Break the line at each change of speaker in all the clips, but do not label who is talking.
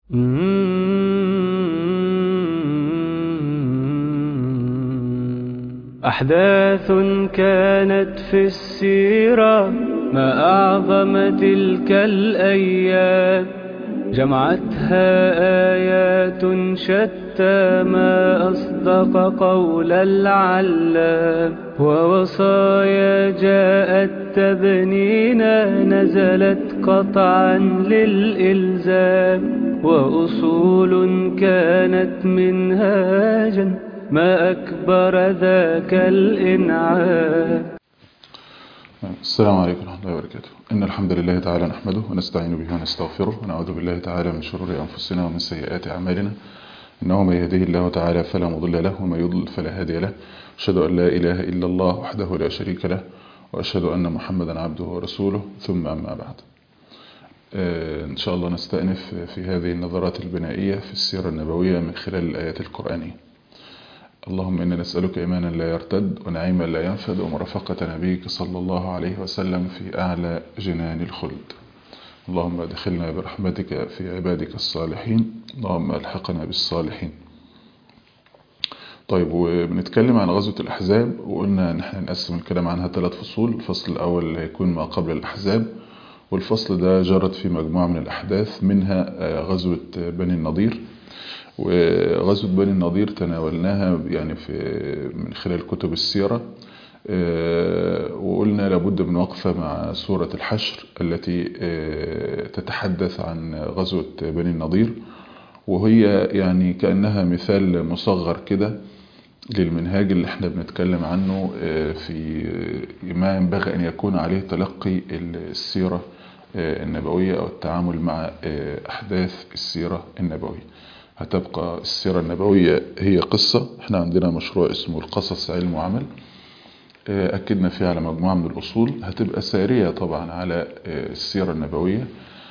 أحداث كانت في السيرة ما أعظم تلك الأيام جمعتها آيات شتى ما أصدق قول العلام ووصايا جاءت تبنينا نزلت قطعا للإلزام وأصول كانت منهاجا ما أكبر ذاك الإنعام
السلام عليكم ورحمة الله وبركاته إن الحمد لله تعالى نحمده ونستعين به ونستغفره ونعوذ بالله تعالى من شرور أنفسنا ومن سيئات أعمالنا إنه من يهده الله تعالى فلا مضل له ومن يضلل فلا هادي له أشهد أن لا إله إلا الله وحده لا شريك له وأشهد أن محمدا عبده ورسوله ثم أما بعد إن شاء الله نستأنف في هذه النظرات البنائية في السيرة النبوية من خلال الآيات القرآنية اللهم إنا نسألك إيمانا لا يرتد ونعيما لا ينفد ومرافقة نبيك صلى الله عليه وسلم في أعلى جنان الخلد اللهم ادخلنا برحمتك في عبادك الصالحين اللهم الحقنا بالصالحين طيب وبنتكلم عن غزوة الأحزاب وقلنا إن احنا نقسم الكلام عنها ثلاث فصول الفصل الأول هيكون ما قبل الأحزاب والفصل ده جرت في مجموعة من الأحداث منها غزوة بني النضير وغزوة بني النضير تناولناها يعني في من خلال كتب السيرة وقلنا لابد من وقفة مع سورة الحشر التي تتحدث عن غزوة بني النضير وهي يعني كأنها مثال مصغر كده للمنهاج اللي احنا بنتكلم عنه في ما ينبغي أن يكون عليه تلقي السيرة النبوية أو التعامل مع أحداث السيرة النبوية هتبقى السيرة النبوية هي قصة احنا عندنا مشروع اسمه القصص علم وعمل أكدنا فيه على مجموعة من الأصول هتبقى سارية طبعا على السيرة النبوية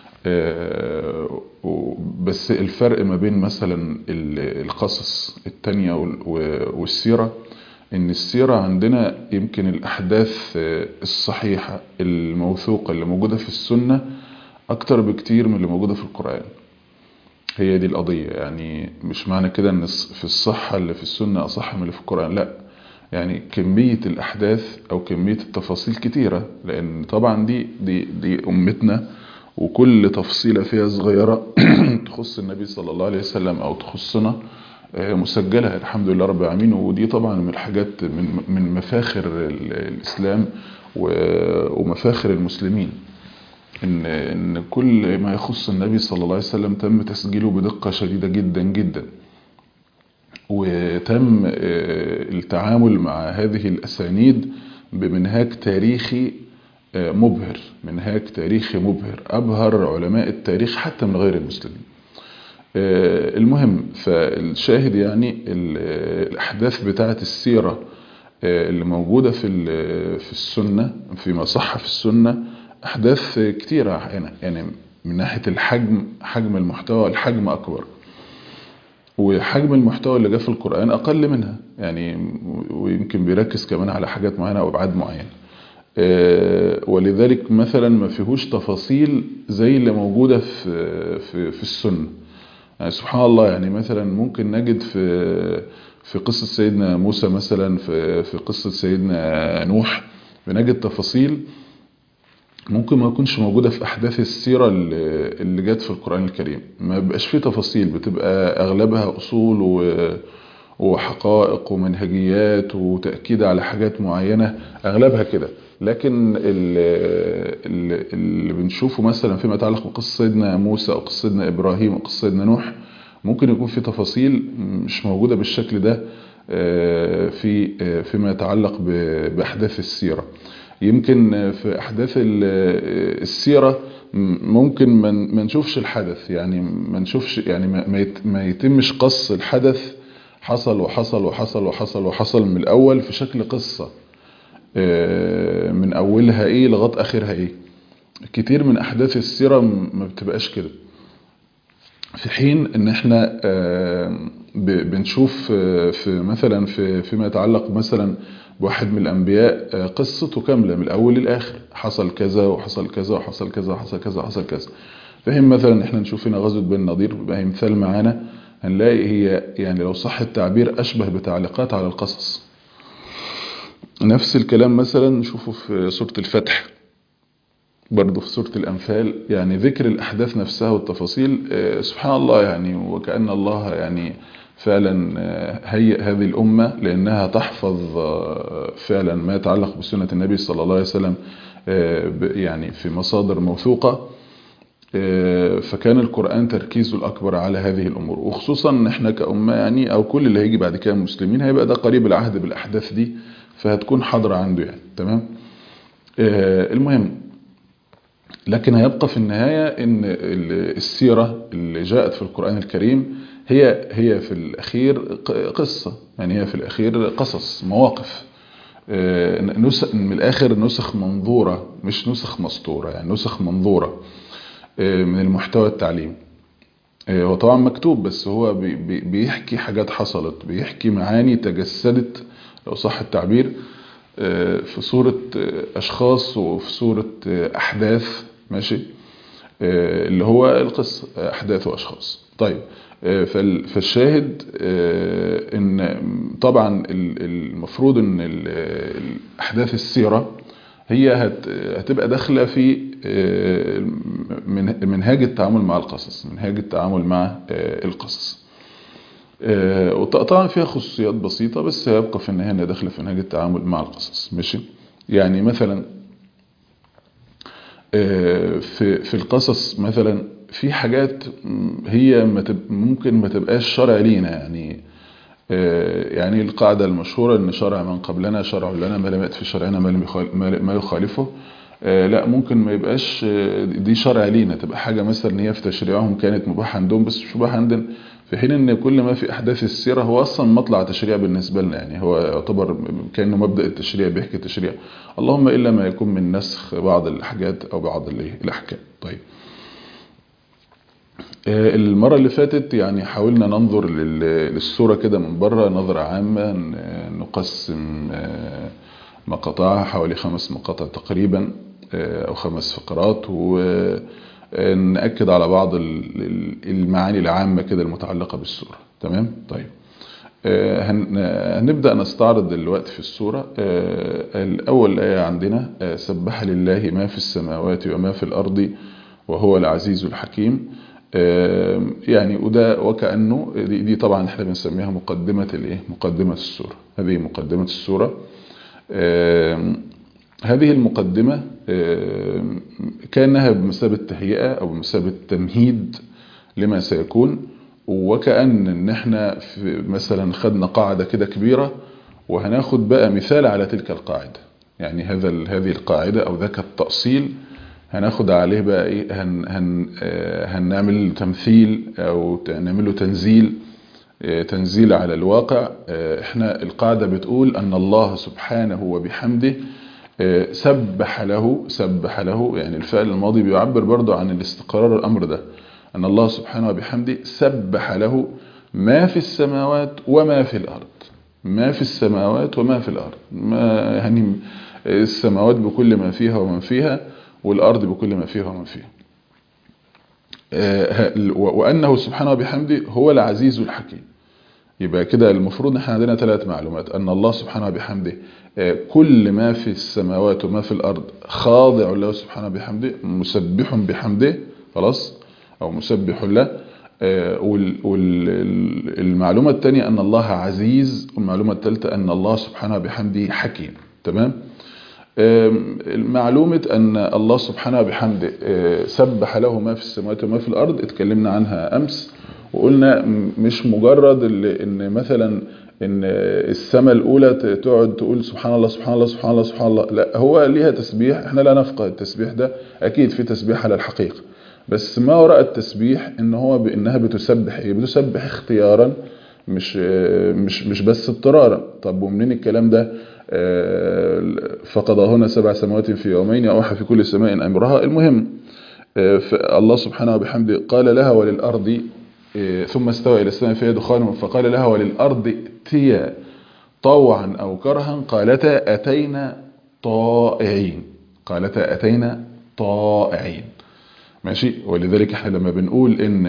بس الفرق ما بين مثلا القصص التانية والسيرة ان السيرة عندنا يمكن الأحداث الصحيحة الموثوقة اللي موجودة في السنة أكتر بكتير من اللي موجودة في القرآن هي دي القضية يعني مش معنى كده ان في الصحة اللي في السنة أصح من اللي في القرآن لا يعني كمية الأحداث أو كمية التفاصيل كتيرة لأن طبعا دي دي دي أمتنا وكل تفصيلة فيها صغيرة تخص النبي صلى الله عليه وسلم أو تخصنا مسجلة الحمد لله رب العالمين ودي طبعا من الحاجات من من مفاخر الإسلام ومفاخر المسلمين إن إن كل ما يخص النبي صلى الله عليه وسلم تم تسجيله بدقة شديدة جدا جدا وتم التعامل مع هذه الأسانيد بمنهاج تاريخي مبهر منهاج تاريخي مبهر أبهر علماء التاريخ حتى من غير المسلمين المهم فالشاهد يعني الأحداث بتاعة السيرة اللي موجودة في في السنة فيما صح في السنة أحداث كتيرة هنا يعني من ناحية الحجم حجم المحتوى الحجم أكبر وحجم المحتوى اللي جاء في القرآن أقل منها يعني ويمكن بيركز كمان على حاجات معينة أو أبعاد معينة ولذلك مثلا ما فيهوش تفاصيل زي اللي موجودة في, في, في السنة يعني سبحان الله يعني مثلا ممكن نجد في في قصة سيدنا موسى مثلا في, في قصة سيدنا نوح بنجد تفاصيل ممكن ما يكونش موجودة في أحداث السيرة اللي جت في القرآن الكريم ما بيبقاش فيه تفاصيل بتبقى أغلبها أصول وحقائق ومنهجيات وتأكيد على حاجات معينة أغلبها كده لكن اللي, اللي بنشوفه مثلا فيما يتعلق بقصة سيدنا موسى أو قصة سيدنا إبراهيم أو قصة سيدنا نوح ممكن يكون في تفاصيل مش موجودة بالشكل ده في فيما يتعلق بأحداث السيرة يمكن في أحداث السيرة ممكن ما نشوفش الحدث يعني ما نشوفش يعني ما يتمش قص الحدث حصل وحصل وحصل وحصل وحصل من الأول في شكل قصة من أولها إيه لغاية آخرها إيه كتير من أحداث السيرة ما بتبقاش كده في حين ان احنا بنشوف في مثلا في فيما يتعلق مثلا بواحد من الانبياء قصته كامله من الاول للاخر حصل كذا وحصل كذا وحصل كذا وحصل كذا وحصل كذا فهم مثلا احنا نشوف هنا غزوة بن نضير بقى مثال معانا هنلاقي هي يعني لو صح التعبير أشبه بتعليقات على القصص نفس الكلام مثلا نشوفه في سورة الفتح برضه في سورة الأنفال يعني ذكر الأحداث نفسها والتفاصيل سبحان الله يعني وكأن الله يعني فعلا هيئ هذه الأمة لأنها تحفظ فعلا ما يتعلق بسنة النبي صلى الله عليه وسلم يعني في مصادر موثوقة فكان القرآن تركيزه الأكبر على هذه الأمور وخصوصا ان احنا كأمة يعني أو كل اللي هيجي بعد كده مسلمين هيبقى ده قريب العهد بالأحداث دي فهتكون حاضرة عنده يعني تمام المهم لكن هيبقى في النهاية ان السيرة اللي جاءت في القرآن الكريم هي هي في الأخير قصة يعني هي في الأخير قصص مواقف نسخ من الآخر نسخ منظورة مش نسخ مسطورة يعني نسخ منظورة من المحتوى التعليمي هو طبعا مكتوب بس هو بيحكي حاجات حصلت بيحكي معاني تجسدت لو صح التعبير في صورة أشخاص وفي صورة أحداث ماشي اللي هو القصة أحداث وأشخاص طيب فالشاهد ان طبعا المفروض ان احداث السيرة هي هتبقى داخله في منهاج التعامل مع القصص منهاج التعامل مع القصص وطبعا فيها خصوصيات بسيطة بس هيبقى في النهاية داخله في منهاج التعامل مع القصص ماشي يعني مثلا في في القصص مثلا في حاجات هي ممكن ما تبقاش شرع لينا يعني يعني القاعدة المشهورة ان شرع من قبلنا شرع لنا ما لم يأتي في شرعنا ما يخالفه لا ممكن ما يبقاش دي شرع لينا تبقى حاجة مثلا هي في تشريعهم كانت مباحة عندهم بس مش مباحة عندنا في حين ان كل ما في احداث السيرة هو اصلا مطلع تشريع بالنسبة لنا يعني هو يعتبر كأنه مبدأ التشريع بيحكي التشريع اللهم الا ما يكون من نسخ بعض الحاجات او بعض الاحكام طيب المرة اللي فاتت يعني حاولنا ننظر للصورة كده من بره نظرة عامة نقسم مقاطعها حوالي خمس مقاطع تقريبا أو خمس فقرات ونأكد على بعض المعاني العامة كده المتعلقة بالصورة تمام طيب هنبدأ نستعرض دلوقتي في الصورة الأول آية عندنا سبح لله ما في السماوات وما في الأرض وهو العزيز الحكيم يعني وده وكأنه دي, دي طبعا احنا بنسميها مقدمة الايه مقدمة السورة هذه مقدمة السورة هذه المقدمة كانها بمثابة تهيئة او بمثابة تمهيد لما سيكون وكأن ان احنا في مثلا خدنا قاعدة كده كبيرة وهناخد بقى مثال على تلك القاعدة يعني هذا هذه القاعدة او ذاك التأصيل هناخد عليه بقى ايه هن هن هنعمل تمثيل او نعمل له تنزيل تنزيل على الواقع احنا القاعدة بتقول ان الله سبحانه وبحمده سبح له سبح له يعني الفعل الماضي بيعبر برضو عن الاستقرار الامر ده ان الله سبحانه وبحمده سبح له ما في السماوات وما في الارض ما في السماوات وما في الارض ما يعني السماوات بكل ما فيها ومن فيها والأرض بكل ما فيها ومن فيها وأنه سبحانه وبحمده هو العزيز الحكيم يبقى كده المفروض ان احنا عندنا ثلاث معلومات أن الله سبحانه وبحمده كل ما في السماوات وما في الأرض خاضع له سبحانه وبحمده مسبح بحمده خلاص أو مسبح له والمعلومة الثانية أن الله عزيز والمعلومة الثالثة أن الله سبحانه وبحمده حكيم تمام؟ معلومة أن الله سبحانه وبحمده سبح له ما في السماوات وما في الأرض اتكلمنا عنها أمس وقلنا مش مجرد إن مثلا إن السماء الأولى تقعد تقول سبحان الله سبحان الله سبحان الله سبحان الله لا هو ليها تسبيح احنا لا نفقه التسبيح ده أكيد في تسبيح على الحقيقة بس ما وراء التسبيح إن هو بإنها بتسبح إيه بتسبح اختيارا مش مش مش بس اضطرارا طب ومنين الكلام ده فقضاهن سبع سماوات في يومين أوحى في كل سماء أمرها المهم الله سبحانه وبحمده قال لها وللأرض ثم استوى إلى السماء فيها دخان فقال لها وللأرض ائتيا طوعا أو كرها قالتا أتينا طائعين قالتا أتينا طائعين ماشي ولذلك احنا لما بنقول ان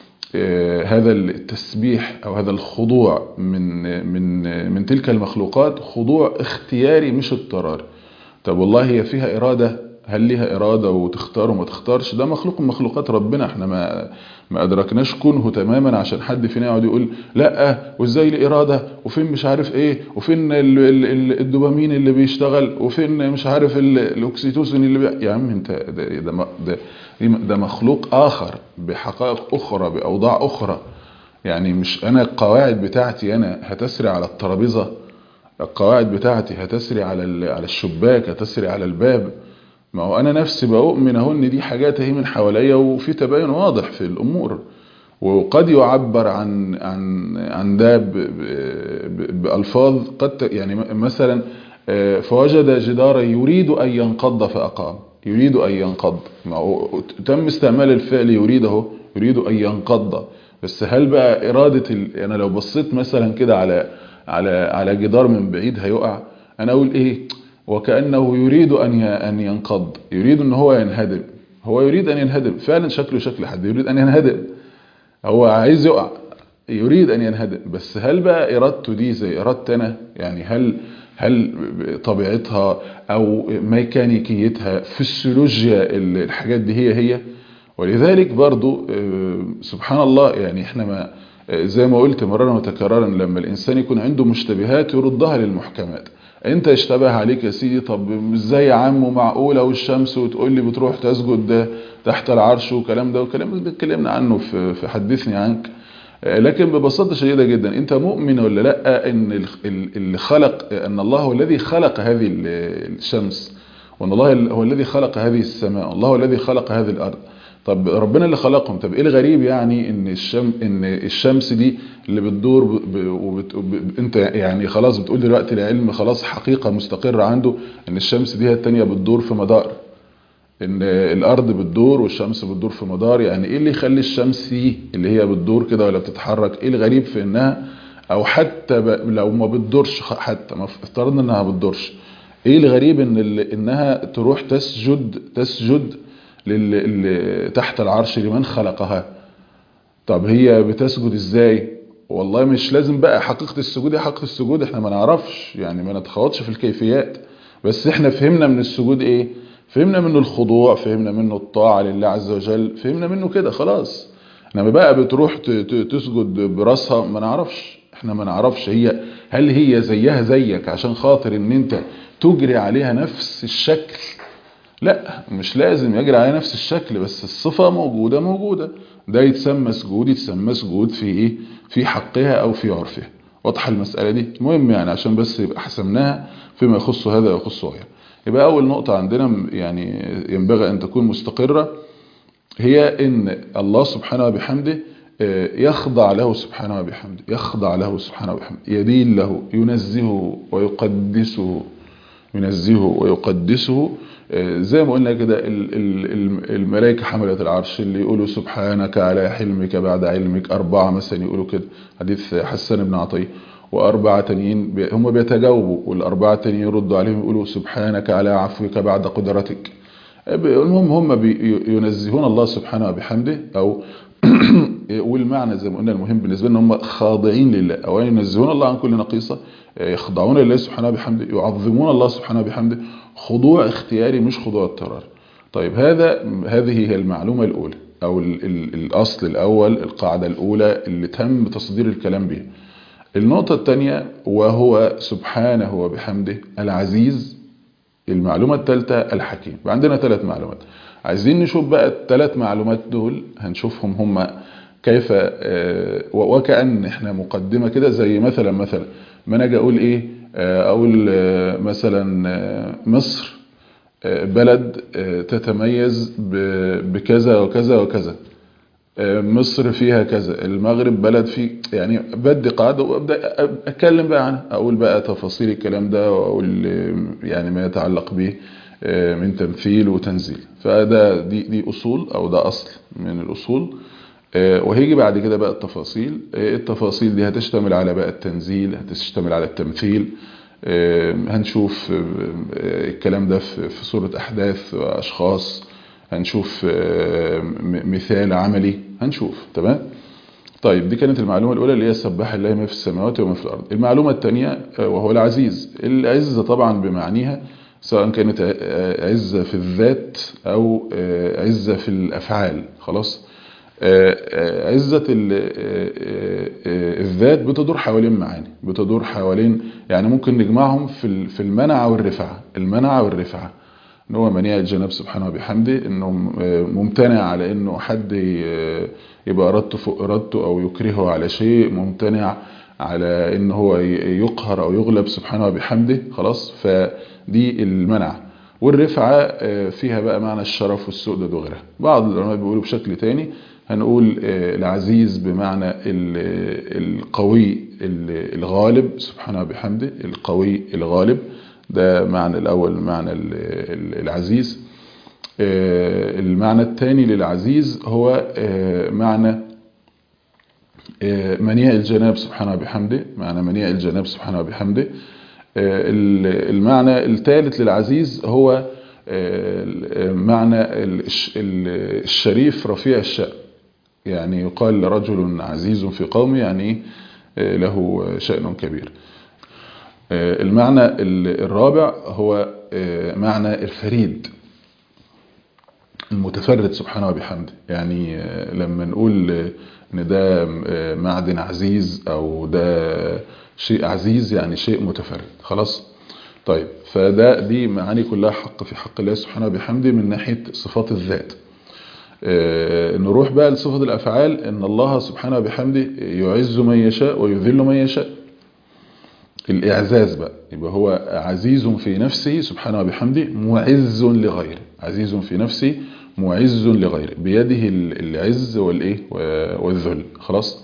هذا التسبيح او هذا الخضوع من من من تلك المخلوقات خضوع اختياري مش اضطراري طب والله هي فيها اراده هل ليها اراده وتختار وما تختارش ده مخلوق من مخلوقات ربنا احنا ما ما ادركناش كونه تماما عشان حد فينا يقعد يقول لا وازاي الاراده وفين مش عارف ايه وفين ال ال الدوبامين اللي بيشتغل وفين مش عارف الاكسيتوسين اللي بي... يا عم انت ده ده, ده ده مخلوق اخر بحقائق اخرى باوضاع اخرى يعني مش انا القواعد بتاعتي انا هتسري على الترابيزه القواعد بتاعتي هتسري على على الشباك هتسري على الباب ما هو انا نفسي بؤمن اهو ان دي حاجات اهي من حواليا وفي تباين واضح في الامور وقد يعبر عن عن عن ده بالفاظ قد يعني مثلا فوجد جدارا يريد ان ينقض فاقام يريد ان ينقض ما هو تم استعمال الفعل يريد اهو يريد ان ينقض بس هل بقى اراده ال... انا لو بصيت مثلا كده على على على جدار من بعيد هيقع انا اقول ايه وكانه يريد ان ان ينقض يريد ان هو ينهدم هو يريد ان ينهدم فعلا شكله شكل حد يريد ان ينهدم هو عايز يقع يريد ان ينهدم بس هل بقى ارادته دي زي ارادتي انا يعني هل هل طبيعتها او ميكانيكيتها فسيولوجيا الحاجات دي هي هي ولذلك برضو سبحان الله يعني احنا ما زي ما قلت مرارا وتكرارا لما الانسان يكون عنده مشتبهات يردها للمحكمات انت اشتبه عليك يا سيدي طب ازاي يا عم معقوله والشمس وتقول لي بتروح تسجد تحت العرش وكلام ده وكلام ده اتكلمنا عنه في في حدثني عنك لكن ببساطه شديده جدا انت مؤمن ولا لا ان اللي خلق ان الله هو الذي خلق هذه الشمس وان الله هو الذي خلق هذه السماء الله هو الذي خلق هذه الارض طب ربنا اللي خلقهم طب ايه الغريب يعني ان الشم ان الشمس دي اللي بتدور ب... وبت... ب... انت يعني خلاص بتقول دلوقتي العلم خلاص حقيقه مستقره عنده ان الشمس دي هي الثانيه بتدور في مدار ان الارض بتدور والشمس بتدور في مدار يعني ايه اللي يخلي الشمس دي اللي هي بتدور كده ولا بتتحرك ايه الغريب في انها او حتى ب... لو ما بتدورش حتى ما افترضنا انها ما بتدورش ايه الغريب ان ال... انها تروح تسجد تسجد لل... تحت العرش لمن خلقها طب هي بتسجد ازاي والله مش لازم بقى حقيقة السجود هي حقيقة السجود احنا ما نعرفش يعني ما نتخوضش في الكيفيات بس احنا فهمنا من السجود ايه فهمنا منه الخضوع فهمنا منه الطاعة لله عز وجل فهمنا منه كده خلاص انما بقى بتروح تسجد براسها ما نعرفش احنا ما نعرفش هي هل هي زيها زيك عشان خاطر ان انت تجري عليها نفس الشكل لا مش لازم يجري عليها نفس الشكل بس الصفة موجودة موجودة ده يتسمى سجود يتسمى سجود في ايه في حقها او في عرفها واضحة المسألة دي مهم يعني عشان بس يبقى حسمناها فيما يخص هذا ويخص غيره يبقى اول نقطة عندنا يعني ينبغي ان تكون مستقرة هي ان الله سبحانه وبحمده يخضع له سبحانه وبحمده يخضع له سبحانه وبحمده يدين له ينزهه ويقدسه ينزهه ويقدسه زي ما قلنا كده الملائكة حملة العرش اللي يقولوا سبحانك على حلمك بعد علمك أربعة مثلا يقولوا كده حديث حسان بن عطية وأربعة تانيين هم بيتجاوبوا والأربعة تانيين يردوا عليهم يقولوا سبحانك على عفوك بعد قدرتك المهم هم ينزهون الله سبحانه وبحمده أو والمعنى زي ما قلنا المهم بالنسبة لنا هم خاضعين لله أو ينزهون الله عن كل نقيصة يخضعون لله سبحانه وبحمده يعظمون الله سبحانه وبحمده خضوع اختياري مش خضوع اضطراري طيب هذا هذه هي المعلومة الأولى أو ال ال الأصل الأول القاعدة الأولى اللي تم تصدير الكلام بها النقطة الثانية وهو سبحانه وبحمده العزيز المعلومة الثالثة الحكيم عندنا ثلاث معلومات عايزين نشوف بقى الثلاث معلومات دول هنشوفهم هم كيف وكأن احنا مقدمة كده زي مثلا مثلا ما انا اجي اقول ايه اقول مثلا مصر بلد تتميز بكذا وكذا وكذا مصر فيها كذا المغرب بلد فيه يعني بدي قاعدة وابدا اتكلم بقى عنها اقول بقى تفاصيل الكلام ده واقول يعني ما يتعلق به من تمثيل وتنزيل فده دي دي اصول او ده اصل من الاصول وهيجي بعد كده بقى التفاصيل التفاصيل دي هتشتمل على بقى التنزيل هتشتمل على التمثيل هنشوف الكلام ده في صورة أحداث وأشخاص هنشوف مثال عملي هنشوف تمام طيب دي كانت المعلومة الأولى اللي هي سبح الله ما في السماوات وما في الأرض المعلومة الثانية وهو العزيز العزة طبعا بمعنيها سواء كانت عزة في الذات أو عزة في الأفعال خلاص عزة الذات بتدور حوالين معاني بتدور حوالين يعني ممكن نجمعهم في المنع والرفعة المنع والرفعة ان هو منيع الجناب سبحانه وبحمده انه ممتنع على انه حد يبقى ارادته فوق ارادته او يكرهه على شيء ممتنع على ان هو يقهر او يغلب سبحانه وبحمده خلاص فدي المنع والرفعة فيها بقى معنى الشرف والسؤدد وغيرها بعض العلماء بيقولوا بشكل تاني هنقول العزيز بمعنى القوي الغالب سبحانه وبحمده القوي الغالب ده معنى الأول معنى العزيز المعنى الثاني للعزيز هو معنى منيع الجناب سبحانه وبحمده معنى منيع الجناب سبحانه وبحمده المعنى الثالث للعزيز هو معنى الشريف رفيع الشأن يعني يقال رجل عزيز في قومه يعني له شأن كبير المعنى الرابع هو معنى الفريد المتفرد سبحانه وبحمده يعني لما نقول ان ده معدن عزيز او ده شيء عزيز يعني شيء متفرد خلاص طيب فده دي معاني كلها حق في حق الله سبحانه وبحمده من ناحية صفات الذات نروح بقى لصفة الأفعال ان الله سبحانه وبحمده يعز من يشاء ويذل من يشاء الإعزاز بقى يبقى هو عزيز في نفسه سبحانه وبحمده معز لغيره عزيز في نفسه معز لغيره بيده العز والإيه والذل خلاص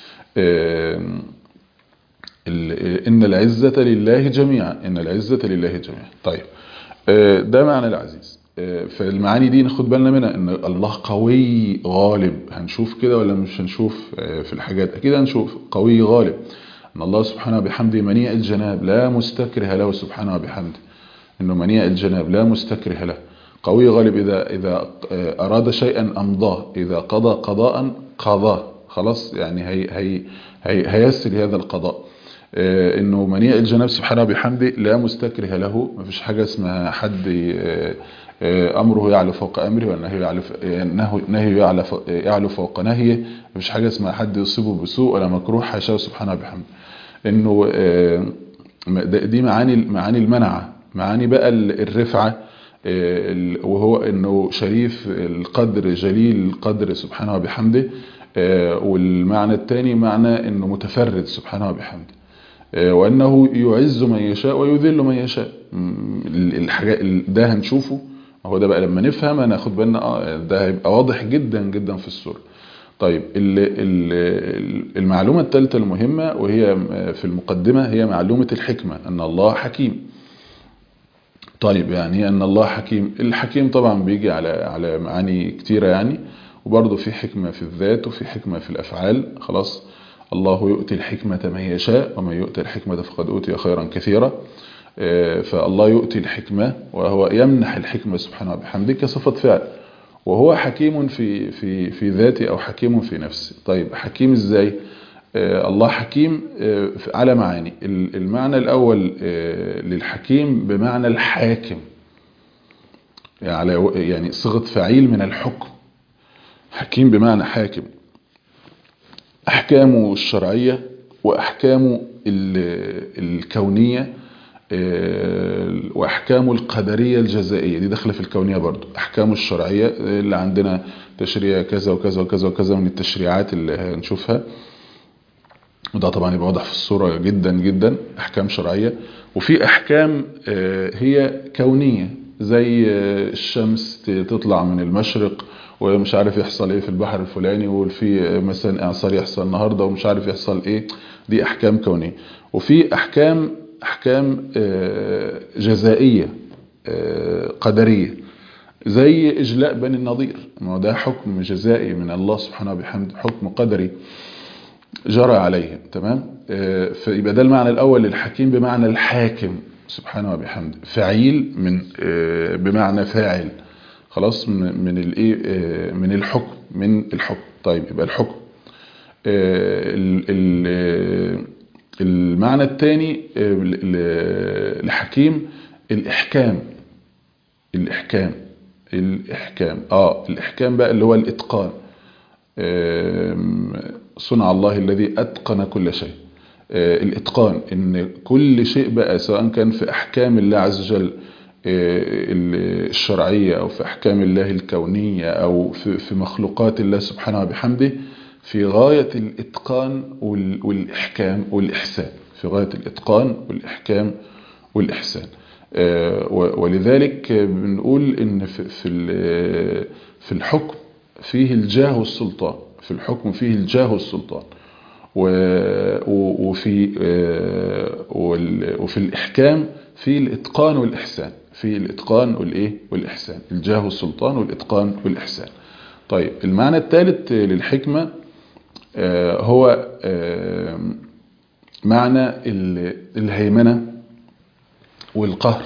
إن العزة لله جميعا إن العزة لله جميعا طيب ده معنى العزيز فالمعاني دي ناخد بالنا منها ان الله قوي غالب هنشوف كده ولا مش هنشوف في الحاجات اكيد هنشوف قوي غالب ان الله سبحانه وبحمده منيع الجناب لا مستكره له سبحانه وبحمده انه منيع الجناب لا مستكره له قوي غالب اذا اذا اراد شيئا امضاه اذا قضى قضاء قضاه خلاص يعني هي هي هي هيسر هذا القضاء انه منيع الجناب سبحانه وبحمده لا مستكره له ما فيش حاجه اسمها حد امره يعلو فوق امره والنهي يعلو نهي يعلو يعلو فوق نهيه ما فيش حاجه اسمها حد يصيبه بسوء ولا مكروه حاشاه سبحانه وبحمده انه دي معاني معاني المنعه معاني بقى الرفعه وهو انه شريف القدر جليل القدر سبحانه وبحمده والمعنى الثاني معنى انه متفرد سبحانه وبحمده وانه يعز من يشاء ويذل من يشاء الحاجات ده هنشوفه هو ده بقى لما نفهم هناخد بالنا اه ده هيبقى واضح جدا جدا في السوره طيب المعلومة الثالثة المهمة وهي في المقدمة هي معلومة الحكمة أن الله حكيم طيب يعني أن الله حكيم الحكيم طبعا بيجي على على معاني كتيرة يعني وبرضه في حكمة في الذات وفي حكمة في الأفعال خلاص الله يؤتي الحكمة من يشاء ومن يؤتي الحكمة فقد أوتي خيرا كثيرا فالله يؤتي الحكمة وهو يمنح الحكمة سبحانه وبحمده كصفة فعل وهو حكيم في في في ذاته او حكيم في نفسه طيب حكيم ازاي آه الله حكيم آه على معاني المعنى الاول آه للحكيم بمعنى الحاكم يعني يعني صيغه فعيل من الحكم حكيم بمعنى حاكم احكامه الشرعيه واحكامه الكونيه واحكامه القدريه الجزائيه دي داخله في الكونيه برضو احكامه الشرعيه اللي عندنا تشريع كذا وكذا وكذا وكذا من التشريعات اللي هنشوفها وده طبعا يبقى واضح في الصوره جدا جدا احكام شرعيه وفي احكام هي كونيه زي الشمس تطلع من المشرق ومش عارف يحصل ايه في البحر الفلاني وفي مثلا اعصار يحصل النهارده ومش عارف يحصل ايه دي احكام كونيه وفي احكام احكام جزائيه قدريه زي اجلاء بني النضير ما ده حكم جزائي من الله سبحانه وبحمده حكم قدري جرى عليهم تمام فيبقى ده المعنى الاول للحكيم بمعنى الحاكم سبحانه وبحمده فعيل من بمعنى فاعل خلاص من من الايه آه، من الحكم من الحكم طيب يبقى الحكم آه، ال- ال- المعنى الثاني لحكيم الإحكام الإحكام الإحكام اه الإحكام بقى اللي هو الإتقان آم، صنع الله الذي أتقن كل شيء آه، الإتقان إن كل شيء بقى سواء كان في أحكام الله عز وجل آه، الشرعية أو في أحكام الله الكونية أو في في مخلوقات الله سبحانه وبحمده في غاية الإتقان وال- والإحكام والإحسان في غاية الإتقان والإحكام والإحسان آه، و- ولذلك آه، بنقول إن في في ال- في الحكم فيه الجاه والسلطان في الحكم فيه الجاه والسلطان و- و- وفي آه، وال- وفي الإحكام في الإتقان والإحسان في الإتقان والإيه والإحسان الجاه والسلطان والإتقان والإحسان طيب المعنى الثالث للحكمة آه، هو آه، معنى ال- الهيمنة والقهر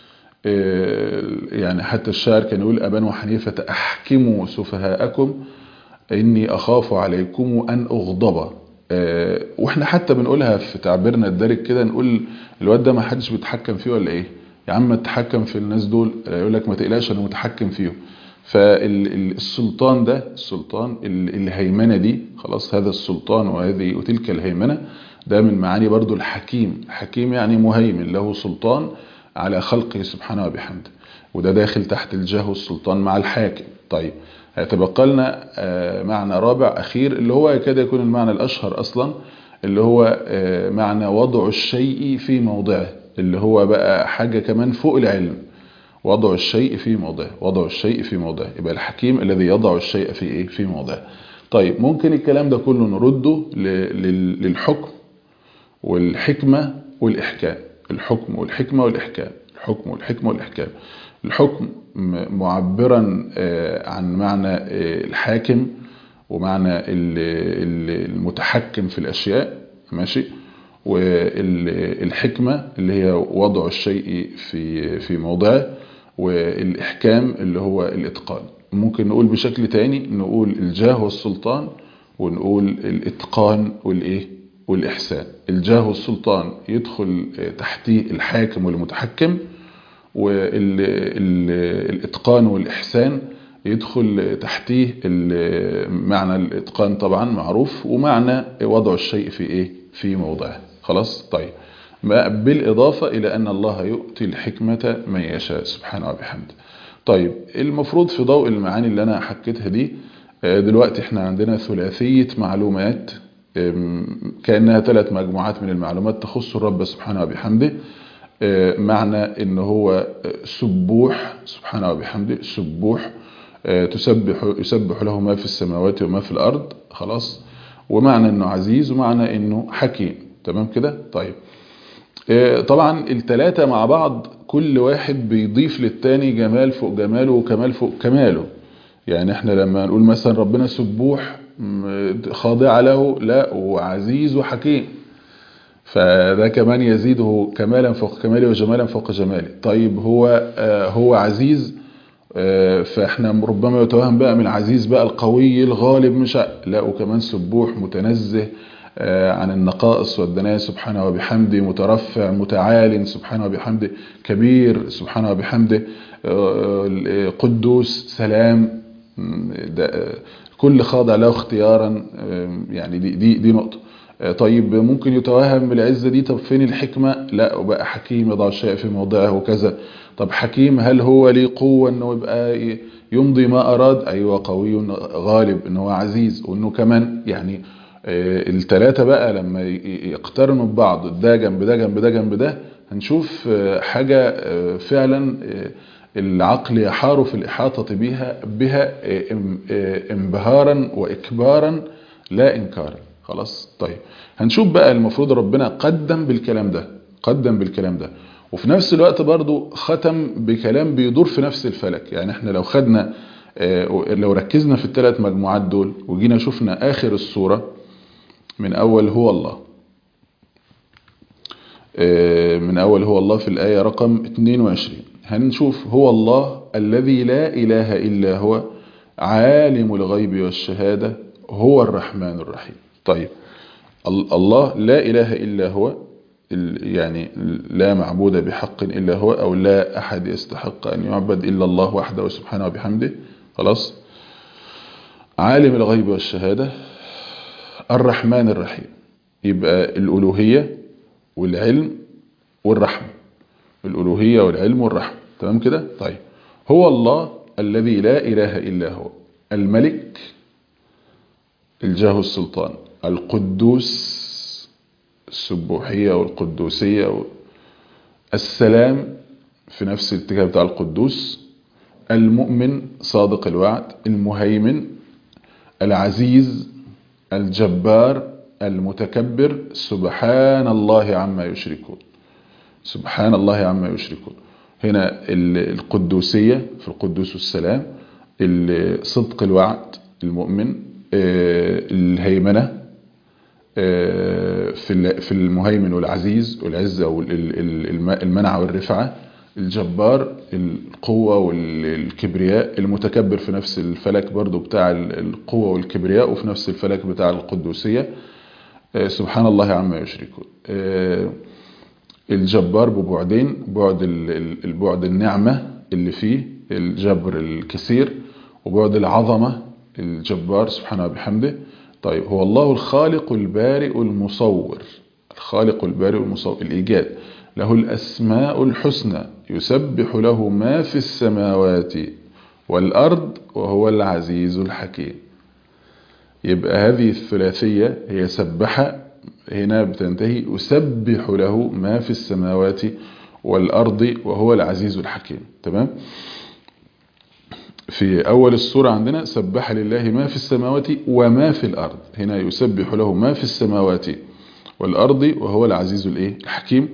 آه، يعني حتى الشاعر كان يقول أبان حنيفة أحكموا سفهاءكم إني أخاف عليكم أن أغضب آه، وإحنا حتى بنقولها في تعبيرنا الدارج كده نقول الواد ده ما حدش بيتحكم فيه ولا إيه يا عم تحكم في الناس دول يقول لك ما تقلقش أنا متحكم فيهم فالسلطان ده السلطان ال- الهيمنة دي خلاص هذا السلطان وهذه وتلك الهيمنة ده من معاني برضو الحكيم حكيم يعني مهيمن له سلطان على خلقه سبحانه وبحمده وده داخل تحت الجاه والسلطان مع الحاكم طيب هيتبقى لنا آه، معنى رابع أخير اللي هو يكاد يكون المعنى الأشهر أصلا اللي هو آه، معنى وضع الشيء في موضعه اللي هو بقى حاجة كمان فوق العلم وضع الشيء في موضعه وضع الشيء في موضعه يبقى الحكيم الذي يضع الشيء في ايه في موضعه طيب ممكن الكلام ده كله نرده ل- لل- للحكم والحكمة والإحكام الحكم والحكمة والإحكام الحكم والحكمة والإحكام الحكم م- معبرا آه، عن معنى آه، الحاكم ومعنى ال- ال- المتحكم في الأشياء ماشي والحكمة اللي هي وضع الشيء في في موضعه والإحكام اللي هو الإتقان ممكن نقول بشكل تاني نقول الجاه والسلطان ونقول الإتقان والإيه والإحسان الجاه والسلطان يدخل تحتيه الحاكم والمتحكم والإتقان والإحسان يدخل تحتيه ال- معنى الإتقان طبعا معروف ومعنى وضع الشيء في إيه في موضعه خلاص طيب ما- بالإضافة إلى أن الله يؤتي الحكمة من يشاء سبحانه وبحمده طيب المفروض في ضوء المعاني اللي أنا حكيتها دي آه، دلوقتي احنا عندنا ثلاثية معلومات آم، كأنها ثلاث مجموعات من المعلومات تخص الرب سبحانه وبحمده آه، معنى ان هو آه، سبوح سبحانه وبحمده سبوح آه، تسبح يسبح له ما في السماوات وما في الارض خلاص ومعنى انه عزيز ومعنى انه حكيم تمام كده طيب آه، طبعا التلاتة مع بعض كل واحد بيضيف للتاني جمال فوق جماله وكمال فوق كماله يعني احنا لما نقول مثلا ربنا سبوح م- خاضع له لا وعزيز وحكيم فده كمان يزيده كمالا فوق كماله وجمالا فوق جماله طيب هو آه، هو عزيز آه، فاحنا ربما يتوهم بقى من العزيز بقى القوي الغالب مش ع- لا وكمان سبوح متنزه آه، عن النقائص والدنايا سبحانه وبحمده مترفع متعال سبحانه وبحمده كبير سبحانه وبحمده آه، قدوس سلام م، ده آه، كل خاضع له اختيارا آه، يعني دي دي دي نقطة آه، طيب ممكن يتوهم بالعزة دي طب فين الحكمة لا وبقى حكيم يضع الشيء في موضعه وكذا طب حكيم هل هو ليه قوة انه يبقى ي- يمضي ما اراد ايوه قوي غالب انه هو عزيز وانه كمان يعني آه، التلاتة بقى لما ي- ي- يقترنوا ببعض ده جنب ده جنب ده جنب ده هنشوف آه، حاجة آه، فعلا آه، العقل يحار في الإحاطة بها بها آه، ام- آه، انبهارا وإكبارا لا إنكارا خلاص طيب هنشوف بقى المفروض ربنا قدم بالكلام ده قدم بالكلام ده وفي نفس الوقت برضو ختم بكلام بيدور في نفس الفلك يعني احنا لو خدنا آه، لو ركزنا في الثلاث مجموعات دول وجينا شفنا آخر السورة من أول هو الله آه، من أول هو الله في الآية رقم 22 هنشوف هو الله الذي لا إله إلا هو عالم الغيب والشهادة هو الرحمن الرحيم طيب الله لا إله إلا هو يعني لا معبود بحق إلا هو أو لا أحد يستحق أن يعبد إلا الله وحده سبحانه وبحمده خلاص عالم الغيب والشهادة الرحمن الرحيم يبقى الألوهية والعلم والرحمة الألوهية والعلم والرحمة تمام كده طيب هو الله الذي لا إله إلا هو الملك الجاه السلطان القدوس السبوحية والقدوسية السلام في نفس الاتجاه بتاع القدوس المؤمن صادق الوعد المهيمن العزيز الجبار المتكبر سبحان الله عما يشركون سبحان الله عما يشركون هنا القدوسية في القدوس والسلام صدق الوعد المؤمن الهيمنة في المهيمن والعزيز والعزة والمنع والرفعة الجبار القوة والكبرياء المتكبر في نفس الفلك برضو بتاع القوة والكبرياء وفي نفس الفلك بتاع القدوسية سبحان الله عما يشركون الجبار ببعدين بعد البعد النعمة اللي فيه الجبر الكثير وبعد العظمة الجبار سبحانه وبحمده طيب هو الله الخالق البارئ المصور الخالق البارئ المصور الإيجاد له الأسماء الحسنى يسبح له ما في السماوات والأرض وهو العزيز الحكيم يبقى هذه الثلاثية هي سبح هنا بتنتهي يسبح له ما في السماوات والأرض وهو العزيز الحكيم تمام في أول السورة عندنا سبح لله ما في السماوات وما في الأرض هنا يسبح له ما في السماوات والأرض وهو العزيز الإيه الحكيم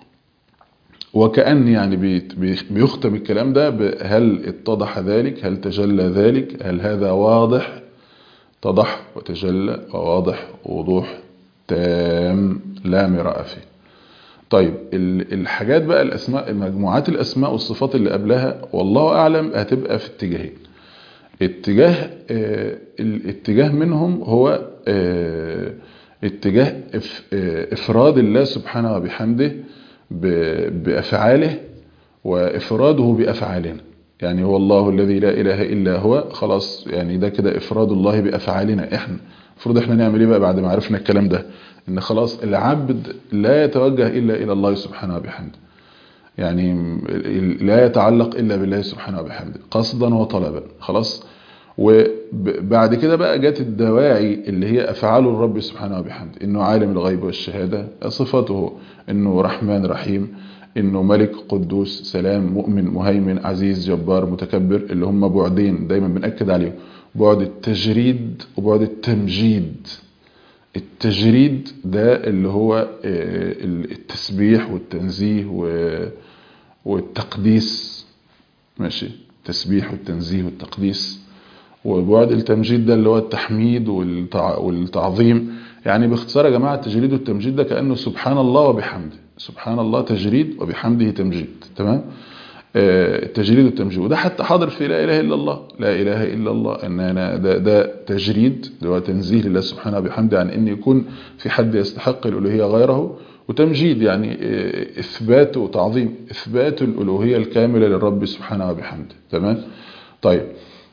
وكأن يعني بيختم الكلام ده هل اتضح ذلك هل تجلى ذلك هل هذا واضح اتضح وتجلى وواضح وضوح تام لا مراء فيه طيب الحاجات بقى الأسماء مجموعات الأسماء والصفات اللي قبلها والله أعلم هتبقى في اتجاهين اتجاه اه الاتجاه منهم هو اه اتجاه إفراد الله سبحانه وبحمده بأفعاله وإفراده بأفعالنا يعني هو الله الذي لا إله إلا هو خلاص يعني ده كده إفراد الله بأفعالنا إحنا المفروض إحنا نعمل إيه بقى بعد ما عرفنا الكلام ده إن خلاص العبد لا يتوجه إلا إلى الله سبحانه وبحمده يعني لا يتعلق إلا بالله سبحانه وبحمده قصدا وطلبا خلاص وبعد كده بقى جت الدواعي اللي هي أفعال الرب سبحانه وبحمده إنه عالم الغيب والشهادة صفاته إنه رحمن رحيم إنه ملك قدوس سلام مؤمن مهيمن عزيز جبار متكبر اللي هم بعدين دايما بنأكد عليهم بعد التجريد وبعد التمجيد التجريد ده اللي هو التسبيح والتنزيه والتقديس ماشي التسبيح والتنزيه والتقديس وبعد التمجيد ده اللي هو التحميد والتعظيم يعني باختصار يا جماعة التجريد والتمجيد ده كأنه سبحان الله وبحمده سبحان الله تجريد وبحمده تمجيد تمام التجريد والتمجيد وده حتى حاضر في لا إله إلا الله لا إله إلا الله أن أنا ده, ده تجريد اللي هو تنزيه لله سبحانه وبحمده عن أن يكون في حد يستحق الألوهية غيره وتمجيد يعني إثبات وتعظيم إثبات الألوهية الكاملة للرب سبحانه وبحمده تمام طيب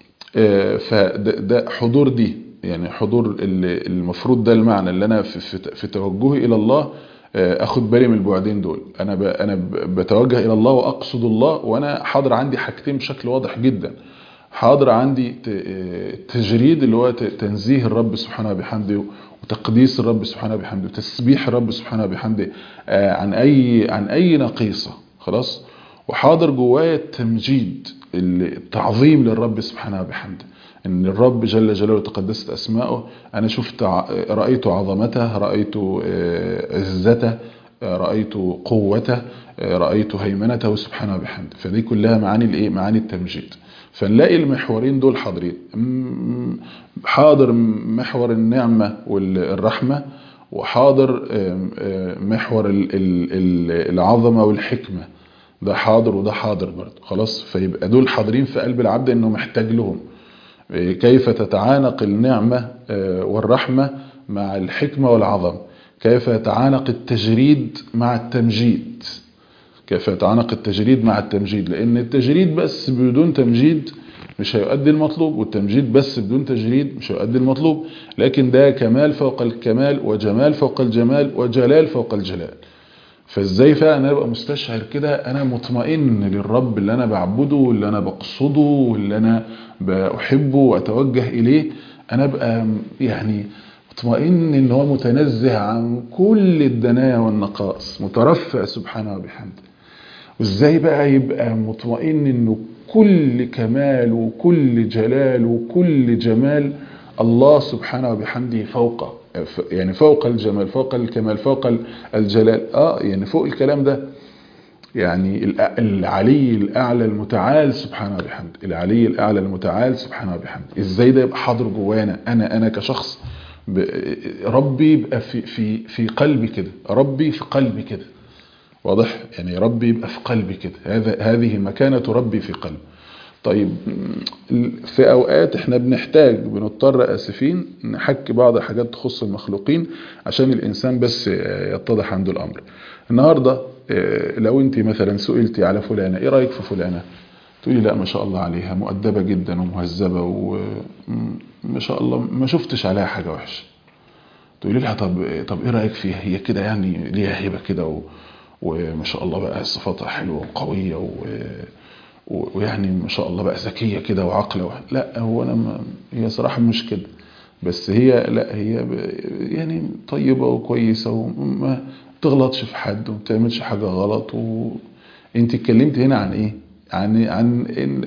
فده حضور دي يعني حضور المفروض ده المعنى اللي أنا في, في توجهي إلى الله اخد بالي من البعدين دول انا ب... انا بتوجه الى الله واقصد الله وانا حاضر عندي حاجتين بشكل واضح جدا حاضر عندي تجريد اللي هو تنزيه الرب سبحانه وبحمده وتقديس الرب سبحانه وبحمده وتسبيح الرب سبحانه وبحمده عن اي عن اي نقيصه خلاص وحاضر جوايا التمجيد التعظيم للرب سبحانه وبحمده ان الرب جل جلاله تقدست اسماؤه انا شفت رايت عظمته رايت عزته رايت قوته رايت هيمنته سبحانه وبحمده فدي كلها معاني الايه معاني التمجيد فنلاقي المحورين دول حاضرين حاضر محور النعمه والرحمه وحاضر محور العظمه والحكمه ده حاضر وده حاضر برضه خلاص فيبقى دول حاضرين في قلب العبد انه محتاج لهم كيف تتعانق النعمة والرحمة مع الحكمة والعظمة كيف يتعانق التجريد مع التمجيد كيف يتعانق التجريد مع التمجيد لان التجريد بس بدون تمجيد مش هيؤدي المطلوب والتمجيد بس بدون تجريد مش هيؤدي المطلوب لكن ده كمال فوق الكمال وجمال فوق الجمال وجلال فوق الجلال فازاي فعلا انا ابقى مستشعر كده انا مطمئن للرب اللي انا بعبده واللي انا بقصده واللي انا بحبه واتوجه اليه انا ابقى يعني مطمئن ان هو متنزه عن كل الدنايا والنقائص مترفع سبحانه وبحمده وازاي بقى يبقى مطمئن انه كل كمال وكل جلال وكل جمال الله سبحانه وبحمده فوقه يعني فوق الجمال فوق الكمال فوق الجلال اه يعني فوق الكلام ده يعني العلي الاعلى المتعال سبحانه وبحمده العلي الاعلى المتعال سبحانه وبحمده ازاي ده يبقى حاضر جوانا انا انا كشخص ربي يبقى في في في قلبي كده ربي في قلبي كده واضح يعني ربي يبقى في قلبي كده هذا هذه مكانة ربي في قلبي طيب في اوقات احنا بنحتاج بنضطر اسفين نحكي بعض حاجات تخص المخلوقين عشان الانسان بس يتضح عنده الامر النهاردة لو انت مثلا سئلتي على فلانة ايه رأيك في فلانة تقولي لا ما شاء الله عليها مؤدبة جدا ومهذبة وما شاء الله ما شفتش عليها حاجة وحشة تقولي لها طب طب ايه رأيك فيها هي كده يعني ليها هيبة كده و... وما شاء الله بقى صفاتها حلوة وقوية و... ويعني ما شاء الله بقى ذكية كده وعقلة و... لا هو انا ما... هي صراحة مش كده بس هي لا هي ب... يعني طيبة وكويسة وما تغلطش في حد وما تعملش حاجة غلط وانت اتكلمت هنا عن ايه عن عن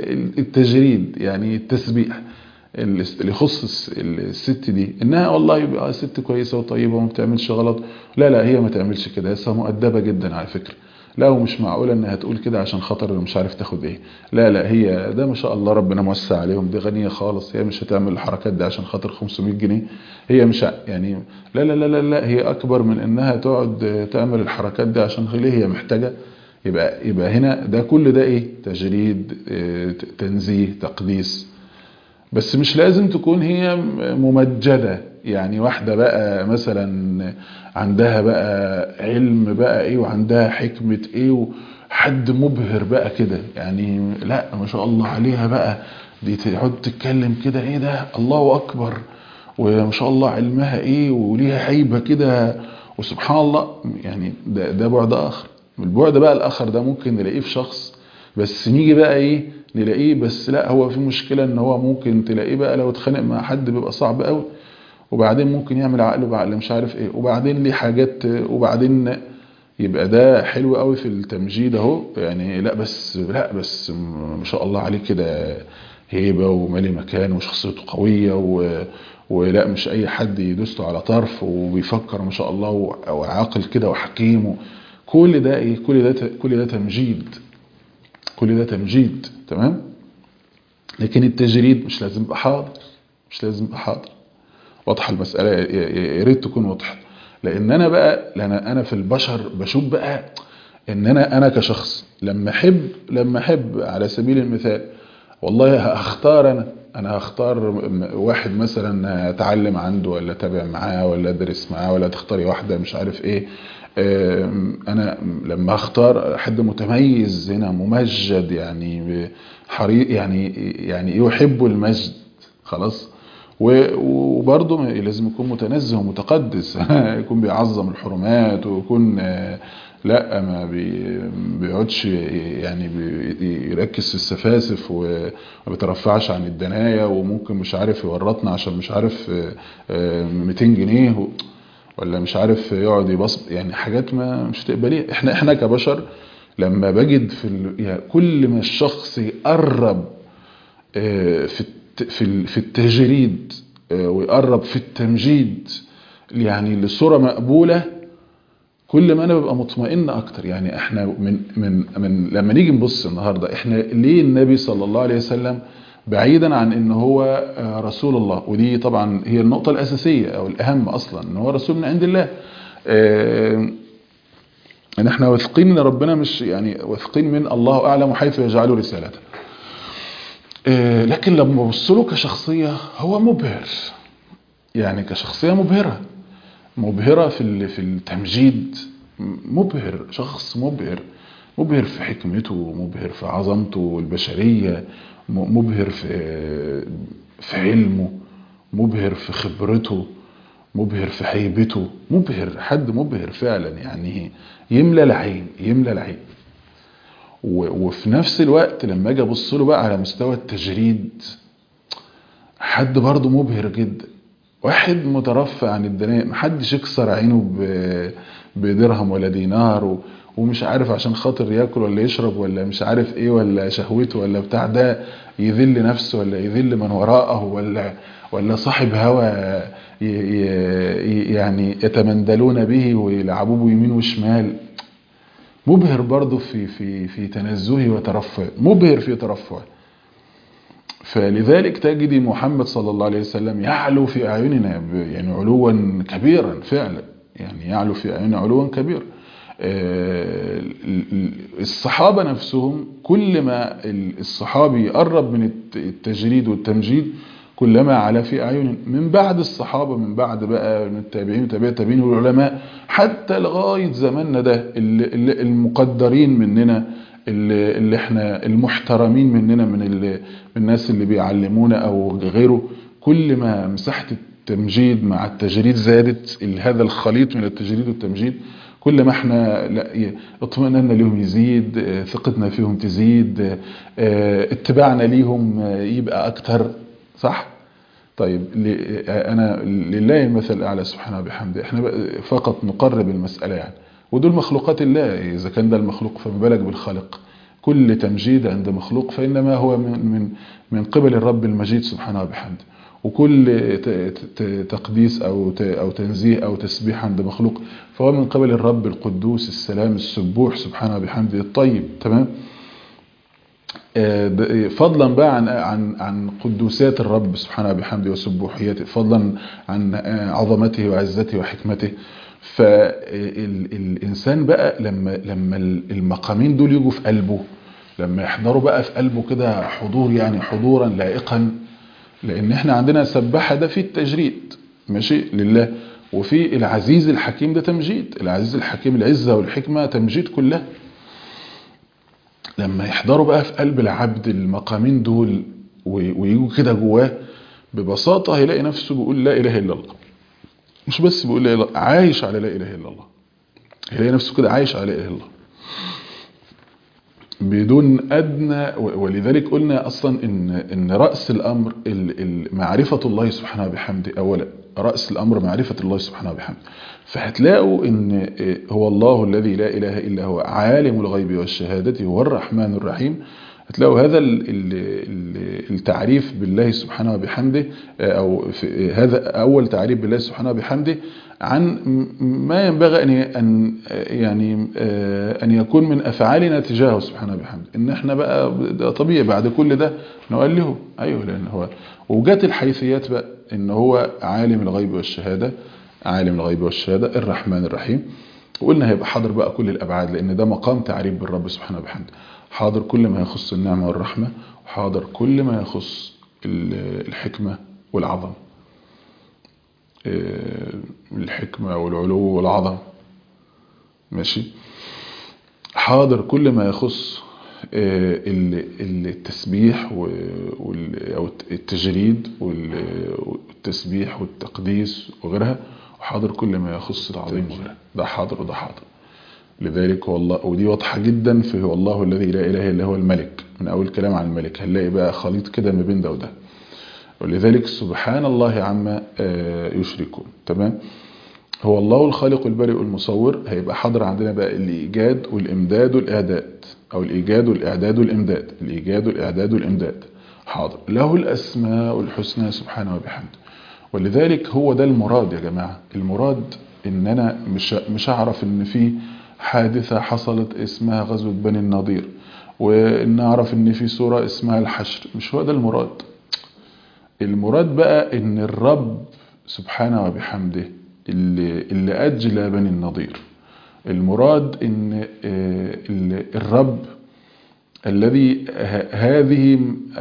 التجريد يعني التسبيح اللي يخص الست دي انها والله يبقى ست كويسه وطيبه وما بتعملش غلط لا لا هي ما تعملش كده هي مؤدبه جدا على فكره لا ومش معقوله انها تقول كده عشان خاطر مش عارف تاخد ايه لا لا هي ده ما شاء الله ربنا موسع عليهم دي غنيه خالص هي مش هتعمل الحركات دي عشان خاطر 500 جنيه هي مش يعني لا لا لا لا, لا هي اكبر من انها تقعد تعمل الحركات دي عشان ليه هي محتاجه يبقى يبقى هنا ده كل ده ايه تجريد تنزيه تقديس بس مش لازم تكون هي ممجدة يعني واحدة بقى مثلا عندها بقى علم بقى ايه وعندها حكمة ايه وحد مبهر بقى كده يعني لا ما شاء الله عليها بقى دي تقعد تتكلم كده ايه ده الله اكبر وما شاء الله علمها ايه وليها هيبة كده وسبحان الله يعني ده, ده بعد اخر البعد بقى الاخر ده ممكن نلاقيه في شخص بس نيجي بقى ايه نلاقيه بس لا هو في مشكلة ان هو ممكن تلاقيه بقى لو اتخانق مع حد بيبقى صعب قوي وبعدين ممكن يعمل عقله بعقل مش عارف ايه وبعدين ليه حاجات وبعدين يبقى ده حلو قوي في التمجيد اهو يعني لا بس لا بس ما شاء الله عليه كده هيبة ومالي مكان وشخصيته قوية و ولا مش اي حد يدوسته على طرف وبيفكر ما شاء الله وعاقل كده وحكيم كل ده ايه كل ده كل ده تمجيد كل ده تمجيد تمام لكن التجريد مش لازم يبقى حاضر مش لازم يبقى حاضر واضحه المساله يا ريت تكون واضحه لان انا بقى لان انا في البشر بشوف بقى ان انا انا كشخص لما احب لما احب على سبيل المثال والله هختار انا انا هختار واحد مثلا اتعلم عنده ولا اتابع معاه ولا ادرس معاه ولا تختاري واحده مش عارف ايه انا لما اختار حد متميز هنا ممجد يعني حريق يعني يعني يحب المجد خلاص وبرضه لازم يكون متنزه ومتقدس يكون بيعظم الحرمات ويكون لا ما بيقعدش يعني يركز في السفاسف وما بيترفعش عن الدنايا وممكن مش عارف يورطنا عشان مش عارف 200 جنيه ولا مش عارف يقعد يبص يعني حاجات ما مش تقبليها احنا احنا كبشر لما بجد في ال... يعني كل ما الشخص يقرب في في في التجريد ويقرب في التمجيد يعني لصوره مقبوله كل ما انا ببقى مطمئن اكتر يعني احنا من من من لما نيجي نبص النهارده احنا ليه النبي صلى الله عليه وسلم بعيدا عن ان هو رسول الله ودي طبعا هي النقطة الاساسية او الاهم اصلا ان هو رسول من عند الله ان احنا واثقين ان ربنا مش يعني واثقين من الله اعلم حيث يجعل رسالته آه، لكن لما ببص له كشخصيه هو مبهر يعني كشخصيه مبهره مبهره في ال- في التمجيد مبهر شخص مبهر مبهر في حكمته مبهر في عظمته البشريه م- مبهر في في علمه مبهر في خبرته مبهر في هيبته مبهر حد مبهر فعلا يعني يملى العين يملى العين و- وفي نفس الوقت لما اجي ابص له بقى على مستوى التجريد حد برضه مبهر جدا واحد مترفع عن الدنيا محدش يكسر عينه ب- بدرهم ولا دينار و- ومش عارف عشان خاطر ياكل ولا يشرب ولا مش عارف ايه ولا شهوته ولا بتاع ده يذل نفسه ولا يذل من وراءه ولا ولا صاحب هوى ي- ي- يعني يتمندلون به ويلعبوه بيمين وشمال مبهر برضه في في في تنزهه وترفعه مبهر في ترفعه فلذلك تجد محمد صلى الله عليه وسلم يعلو في أعيننا ب- يعني علوا كبيرا فعلا يعني يعلو في أعيننا علوا كبيرا آه، ال- ال- الصحابة نفسهم كل ما ال- الصحابي يقرب من الت- التجريد والتمجيد كلما علا في أعينهم من بعد الصحابة من بعد بقى من التابعين وتابع التابعين والعلماء حتى لغاية زماننا ده اللي- اللي- المقدرين مننا اللي, اللي احنا المحترمين مننا من, اللي من الناس اللي بيعلمونا او غيره كل ما مساحة التمجيد مع التجريد زادت ال- هذا الخليط من التجريد والتمجيد كل ما احنا لا ي- اطمئننا ليهم يزيد آه، ثقتنا فيهم تزيد آه، اتباعنا ليهم آه، يبقى اكتر صح طيب ل- انا لله المثل الاعلى سبحانه وبحمده احنا بقى فقط نقرب المساله يعني ودول مخلوقات الله اذا كان ده المخلوق فما بالك بالخالق كل تمجيد عند مخلوق فانما هو من من من قبل الرب المجيد سبحانه وبحمده وكل ت- ت- تقديس او ت- او تنزيه او تسبيح عند مخلوق فهو من قبل الرب القدوس السلام السبوح سبحانه وبحمده الطيب تمام آه، ب- فضلا بقى عن عن عن قدوسات الرب سبحانه وبحمده وسبوحيته فضلا عن آه، عظمته وعزته وحكمته فالانسان بقى لما لما المقامين دول يجوا في قلبه لما يحضروا بقى في قلبه كده حضور يعني حضورا لائقا لان احنا عندنا سباحه ده في التجريد ماشي لله وفي العزيز الحكيم ده تمجيد العزيز الحكيم العزه والحكمه تمجيد كلها لما يحضروا بقى في قلب العبد المقامين دول و- ويجوا كده جواه ببساطة هيلاقي نفسه بيقول لا إله إلا الله مش بس بيقول لا إله إلا الله عايش على لا إله إلا الله هيلاقي نفسه كده عايش على لا إله إلا الله بدون أدنى و- ولذلك قلنا أصلا إن إن رأس الأمر ال- ال- معرفة الله سبحانه وبحمده أولا رأس الأمر معرفة الله سبحانه وبحمده فهتلاقوا إن هو الله الذي لا إله إلا هو عالم الغيب والشهادة هو الرحمن الرحيم هتلاقوا هذا ال- ال- ال- التعريف بالله سبحانه وبحمده أو في هذا أول تعريف بالله سبحانه وبحمده عن ما ينبغي أن أن يعني أن يكون من أفعالنا تجاهه سبحانه وبحمده إن إحنا بقى ده طبيعي بعد كل ده نؤله أيوه لأن هو وجات الحيثيات بقى إن هو عالم الغيب والشهادة عالم الغيب والشهادة الرحمن الرحيم وقلنا هيبقى حاضر بقى كل الأبعاد لأن ده مقام تعريف بالرب سبحانه وبحمده حاضر كل ما يخص النعمة والرحمة وحاضر كل ما يخص ال- الحكمة والعظمة آه، الحكمة والعلو والعظمة ماشي حاضر كل ما يخص آه، ال- ال- التسبيح و- وال- أو التجريد وال- والتسبيح والتقديس وغيرها وحاضر كل ما يخص العظيم وغيرها ده حاضر وده حاضر لذلك هو الله ودي واضحة جدا في هو الله الذي لا إله إلا هو الملك من أول كلام عن الملك هنلاقي بقى خليط كده ما بين ده وده ولذلك سبحان الله عما آه، يشركون تمام هو الله الخالق البارئ المصور هيبقى حاضر عندنا بقى الإيجاد والإمداد والإعداد أو الإيجاد والإعداد والإمداد الإيجاد والإعداد والإمداد حاضر له الأسماء الحسنى سبحانه وبحمده ولذلك هو ده المراد يا جماعة المراد إن أنا مش مش أعرف إن في حادثة حصلت اسمها غزوة بني النضير وإن أعرف إن في سورة اسمها الحشر مش هو ده المراد المراد بقى ان الرب سبحانه وبحمده اللي, اللي اجلى بني النضير المراد ان الرب الذي هذه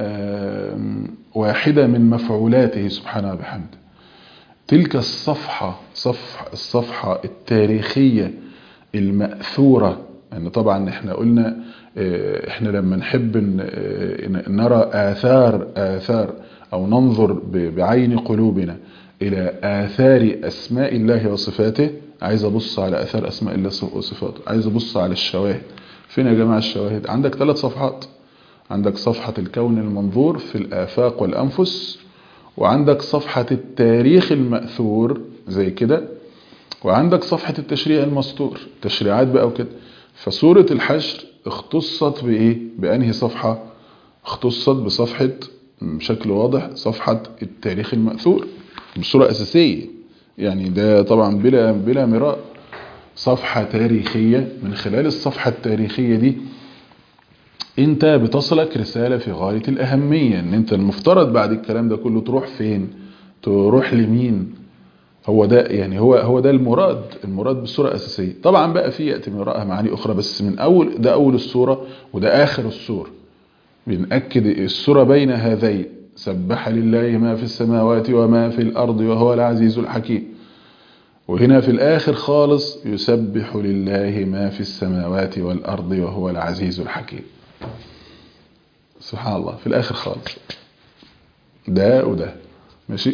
واحدة من مفعولاته سبحانه وبحمده تلك الصفحة صفح الصفحة التاريخية المأثورة يعني طبعا احنا قلنا احنا لما نحب نرى آثار آثار أو ننظر بعين قلوبنا إلى آثار أسماء الله وصفاته عايز أبص على آثار أسماء الله وصفاته عايز أبص على الشواهد فين يا جماعة الشواهد عندك ثلاث صفحات عندك صفحة الكون المنظور في الآفاق والأنفس وعندك صفحة التاريخ المأثور زي كده وعندك صفحة التشريع المسطور تشريعات بقى وكده فسورة الحشر اختصت بإيه بأنهي صفحة اختصت بصفحة بشكل واضح صفحة التاريخ المأثور بصورة أساسية يعني ده طبعا بلا بلا مراء صفحة تاريخية من خلال الصفحة التاريخية دي انت بتصلك رسالة في غاية الأهمية ان انت المفترض بعد الكلام ده كله تروح فين تروح لمين هو ده يعني هو هو ده المراد المراد بالصورة أساسية طبعا بقى في يأتي من وراءها معاني أخرى بس من أول ده أول الصورة وده آخر الصورة بنأكد الصورة بين هذين سبح لله ما في السماوات وما في الأرض وهو العزيز الحكيم وهنا في الآخر خالص يسبح لله ما في السماوات والأرض وهو العزيز الحكيم سبحان الله في الآخر خالص ده وده ماشي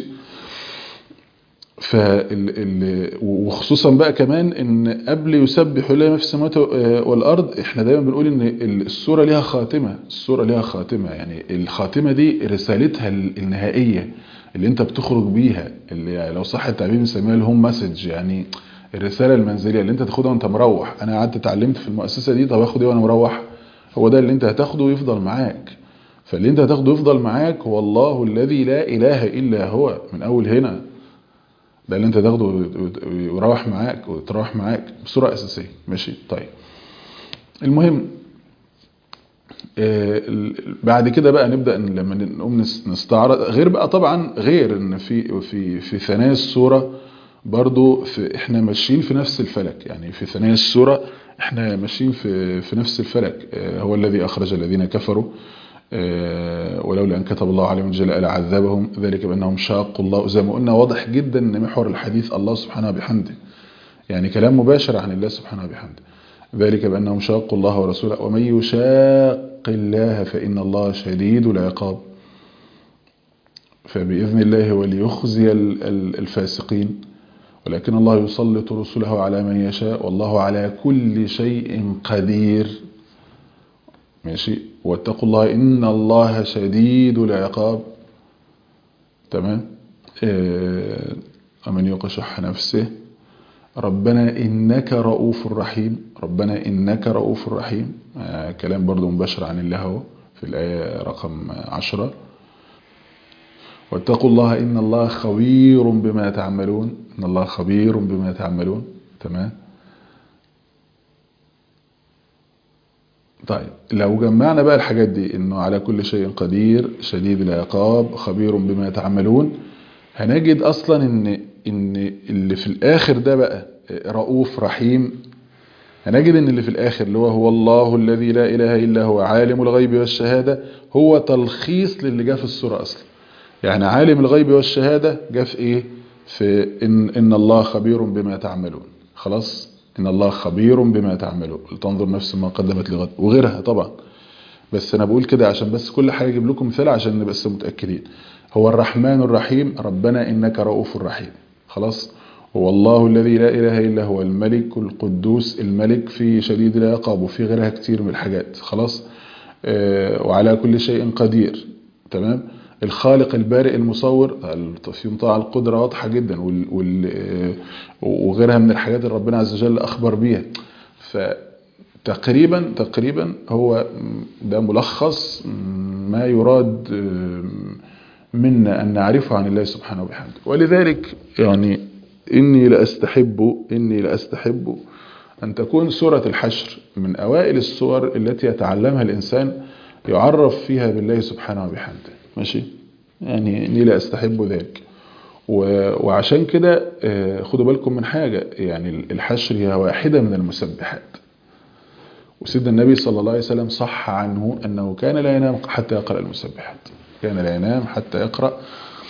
فال وخصوصا بقى كمان ان قبل يسبح لله ما في السماوات والارض احنا دايما بنقول ان السوره ليها خاتمه السوره ليها خاتمه يعني الخاتمه دي رسالتها النهائيه اللي انت بتخرج بيها اللي لو صح التعبير بنسميها الهوم مسج يعني الرساله المنزليه اللي انت تاخدها وانت مروح انا قعدت اتعلمت في المؤسسه دي طب اخد ايه وانا مروح هو ده اللي انت هتاخده ويفضل معاك فاللي انت هتاخده يفضل معاك هو الله الذي لا اله الا هو من اول هنا ده اللي انت تاخده ويروح معاك وتروح معاك بصورة اساسية ماشي طيب المهم بعد كده بقى نبدأ لما نقوم نستعرض غير بقى طبعا غير ان في في في ثنايا السورة برضو في احنا ماشيين في نفس الفلك يعني في ثنايا السورة احنا ماشيين في في نفس الفلك هو الذي اخرج الذين كفروا ولولا أن كتب الله عليهم الجلاء لعذبهم ذلك بأنهم شاقوا الله زي ما قلنا واضح جدا أن محور الحديث الله سبحانه بحمده يعني كلام مباشر عن الله سبحانه بحمده ذلك بأنهم شاقوا الله ورسوله ومن يشاق الله فإن الله شديد العقاب فبإذن الله وليخزي الفاسقين ولكن الله يسلط رسله على من يشاء والله على كل شيء قدير ماشي واتقوا الله إن الله شديد العقاب تمام آه ومن يوق شح نفسه ربنا إنك رؤوف رحيم ربنا إنك رؤوف رحيم آه كلام برضو مباشر عن الله هو في الآية رقم عشرة واتقوا الله إن الله خبير بما تعملون إن الله خبير بما تعملون تمام طيب لو جمعنا بقى الحاجات دي انه على كل شيء قدير شديد العقاب خبير بما تعملون هنجد اصلا ان ان اللي في الاخر ده بقى رؤوف رحيم هنجد ان اللي في الاخر اللي هو هو الله الذي لا اله الا هو عالم الغيب والشهاده هو تلخيص للي جاء في السوره اصلا يعني عالم الغيب والشهاده جاء في ايه في ان ان الله خبير بما تعملون خلاص إن الله خبير بما تعملون لتنظر نفس ما قدمت لغد وغيرها طبعا بس أنا بقول كده عشان بس كل حاجة أجيب لكم مثال عشان نبقى متأكدين هو الرحمن الرحيم ربنا إنك رؤوف رحيم خلاص هو الله الذي لا إله إلا هو الملك القدوس الملك في شديد العقاب وفي غيرها كتير من الحاجات خلاص آه وعلى كل شيء قدير تمام الخالق البارئ المصور في مطاع القدرة واضحة جدا وال وال وغيرها من الحاجات اللي ربنا عز وجل أخبر بيها فتقريبا تقريبا هو ده ملخص ما يراد منا أن نعرفه عن الله سبحانه وبحمده ولذلك يعني إني لأستحب إني لأستحب أن تكون سورة الحشر من أوائل السور التي يتعلمها الإنسان يعرف فيها بالله سبحانه وبحمده ماشي يعني إني لا أستحب ذلك وعشان كده خدوا بالكم من حاجة يعني الحشر هي واحدة من المسبحات وسيدنا النبي صلى الله عليه وسلم صح عنه أنه كان لا ينام حتى يقرأ المسبحات كان لا ينام حتى يقرأ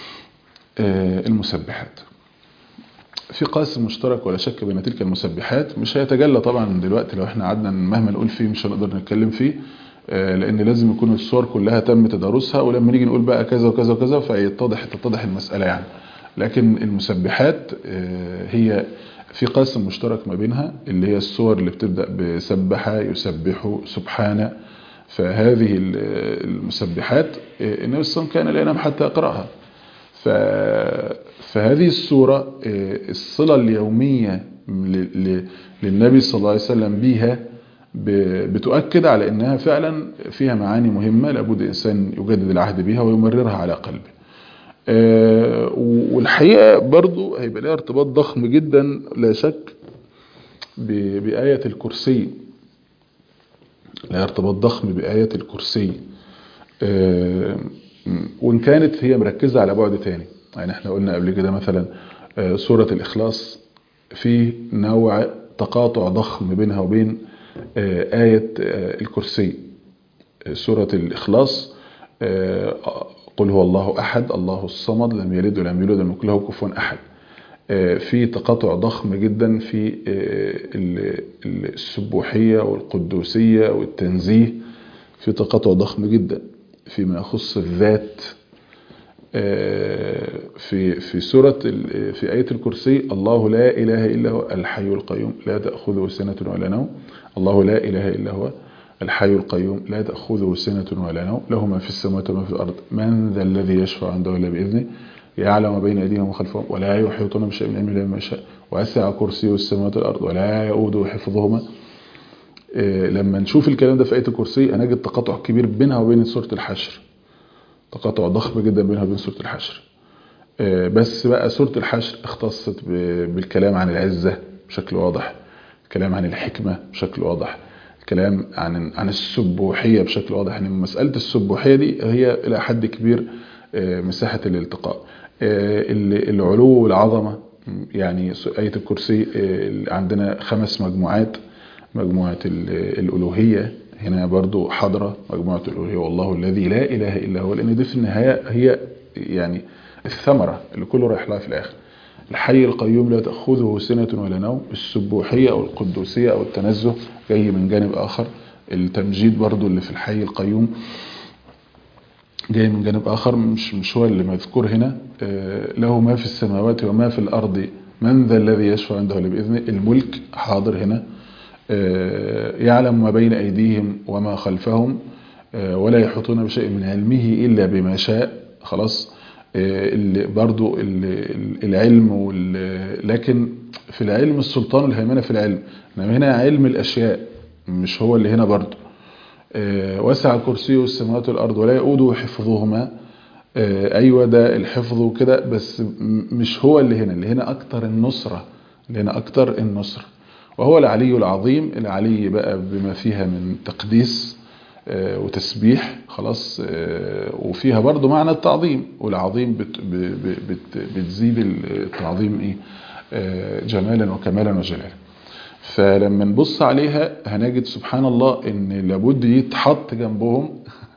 المسبحات في قاسم مشترك ولا شك بين تلك المسبحات مش هيتجلى طبعا دلوقتي لو احنا قعدنا مهما نقول فيه مش هنقدر نتكلم فيه لان لازم يكون الصور كلها تم تدارسها ولما نيجي نقول بقى كذا وكذا وكذا فيتضح تتضح المسألة يعني لكن المسبحات هي في قاسم مشترك ما بينها اللي هي الصور اللي بتبدأ بسبح يسبح سبحانه فهذه المسبحات النبي صلى الله عليه وسلم كان لا ينام حتى يقرأها فهذه الصورة الصلة اليومية للنبي صلى الله عليه وسلم بيها بتؤكد على انها فعلا فيها معاني مهمة لابد الانسان يجدد العهد بها ويمررها على قلبه والحقيقة برضو هيبقى لها ارتباط ضخم جدا لا شك بآية الكرسي لها ارتباط ضخم بآية الكرسي وإن كانت هي مركزة على بعد تاني يعني احنا قلنا قبل كده مثلا سورة الإخلاص في نوع تقاطع ضخم بينها وبين آية الكرسي سورة الإخلاص قل هو الله أحد الله الصمد لم يلد ولم يولد ولم يكن له كفوا أحد في تقاطع ضخم جدا في السبوحية والقدوسية والتنزيه في تقاطع ضخم جدا فيما يخص الذات في في سورة في آية الكرسي الله لا إله إلا هو الحي القيوم لا تأخذه سنة ولا نوم الله لا إله إلا هو الحي القيوم لا تأخذه سنة ولا نوم له ما في السماوات وما في الأرض من ذا الذي يشفع عنده إلا بإذنه يعلم ما بين أيديهم وخلفهم ولا يحيطون بشيء من علمه إلا بما شاء وسع كرسيه السماوات والأرض ولا يؤوده حفظهما لما نشوف الكلام ده في آية الكرسي هنجد تقاطع كبير بينها وبين سورة الحشر تقاطع ضخم جدا بينها وبين سورة الحشر بس بقى سورة الحشر اختصت بالكلام عن العزة بشكل واضح الكلام عن الحكمة بشكل واضح الكلام عن عن السبوحية بشكل واضح يعني مسألة السبوحية دي هي إلى حد كبير مساحة الالتقاء العلو والعظمة يعني آية الكرسي عندنا خمس مجموعات مجموعة الألوهية هنا برضو حضرة مجموعة الألوهية والله الذي لا إله إلا هو لأن دي في النهاية هي يعني الثمرة اللي كله رايح لها في الآخر الحي القيوم لا تأخذه سنة ولا نوم السبوحية أو القدوسية أو التنزه جاي من جانب آخر التمجيد برضو اللي في الحي القيوم جاي من جانب آخر مش, مش هو اللي مذكور هنا له ما في السماوات وما في الأرض من ذا الذي يشفع عنده إلا بإذنه الملك حاضر هنا يعلم ما بين أيديهم وما خلفهم ولا يحيطون بشيء من علمه إلا بما شاء خلاص اللي برضو العلم لكن في العلم السلطان والهيمنة في العلم انما هنا علم الأشياء مش هو اللي هنا برضو وسع كرسيه السماوات والأرض ولا يؤوده حفظهما أيوة ده الحفظ وكده بس مش هو اللي هنا اللي هنا أكتر النصرة اللي هنا أكتر النصرة وهو العلي العظيم العلي بقى بما فيها من تقديس وتسبيح خلاص وفيها برضو معنى التعظيم والعظيم بت بت بتزيد التعظيم ايه جمالا وكمالا وجلالا فلما نبص عليها هنجد سبحان الله ان لابد يتحط جنبهم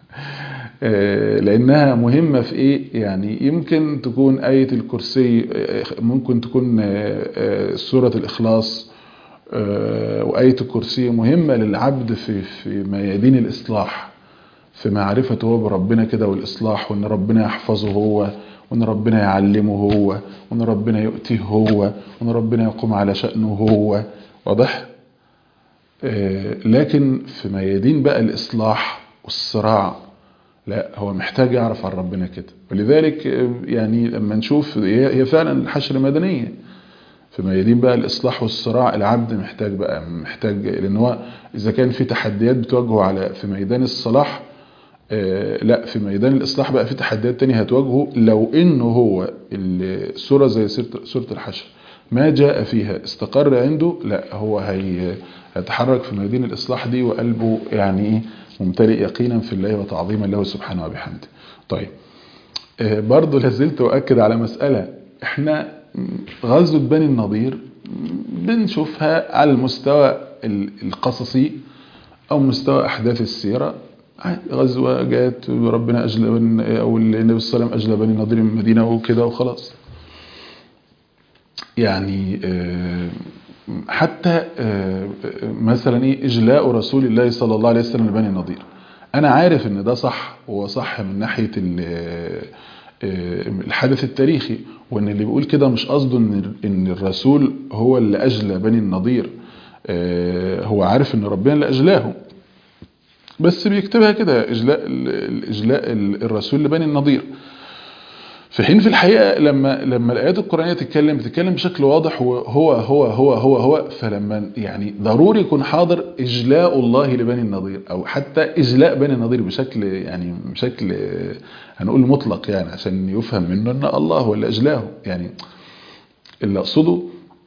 لانها مهمة في ايه يعني يمكن تكون آية الكرسي ممكن تكون سورة الاخلاص وآية الكرسي مهمة للعبد في في ميادين الإصلاح في معرفته هو بربنا كده والإصلاح وإن ربنا يحفظه هو وإن ربنا يعلمه هو وإن ربنا يؤتيه هو وإن ربنا يقوم على شأنه هو واضح لكن في ميادين بقى الإصلاح والصراع لا هو محتاج يعرف عن ربنا كده ولذلك يعني لما نشوف هي فعلا الحشر مدنيه في ميادين بقى الإصلاح والصراع العبد محتاج بقى محتاج لأن هو إذا كان في تحديات بتواجهه على في ميدان الصلاح آه لا في ميدان الإصلاح بقى في تحديات تانية هتواجهه لو إنه هو السورة زي سورة الحشر ما جاء فيها استقر عنده لا هو هي هيتحرك في ميادين الإصلاح دي وقلبه يعني إيه ممتلئ يقينا في الله وتعظيما له سبحانه وبحمده طيب آه برضه لازلت أؤكد على مسألة احنا غزوة بني النضير بنشوفها على المستوى القصصي او مستوى احداث السيرة غزوة جاءت ربنا اجلب او النبي صلى الله عليه وسلم اجلب بني النضير من المدينة وكده وخلاص يعني حتى مثلا ايه اجلاء رسول الله صلى الله عليه وسلم لبني النضير انا عارف ان ده صح هو صح من ناحية الحدث التاريخي وان اللي بيقول كده مش قصده ان ان الرسول هو اللي اجلى بني النضير هو عارف ان ربنا اللي اجلاهم بس بيكتبها كده اجلاء اجلاء الرسول لبني النضير في حين في الحقيقة لما لما الآيات القرآنية تتكلم بتتكلم بشكل واضح هو هو هو هو هو, هو فلما يعني ضروري يكون حاضر إجلاء الله لبني النضير أو حتى إجلاء بني النضير بشكل يعني بشكل هنقول مطلق يعني عشان يفهم منه أن الله هو اللي أجلاه يعني اللي أقصده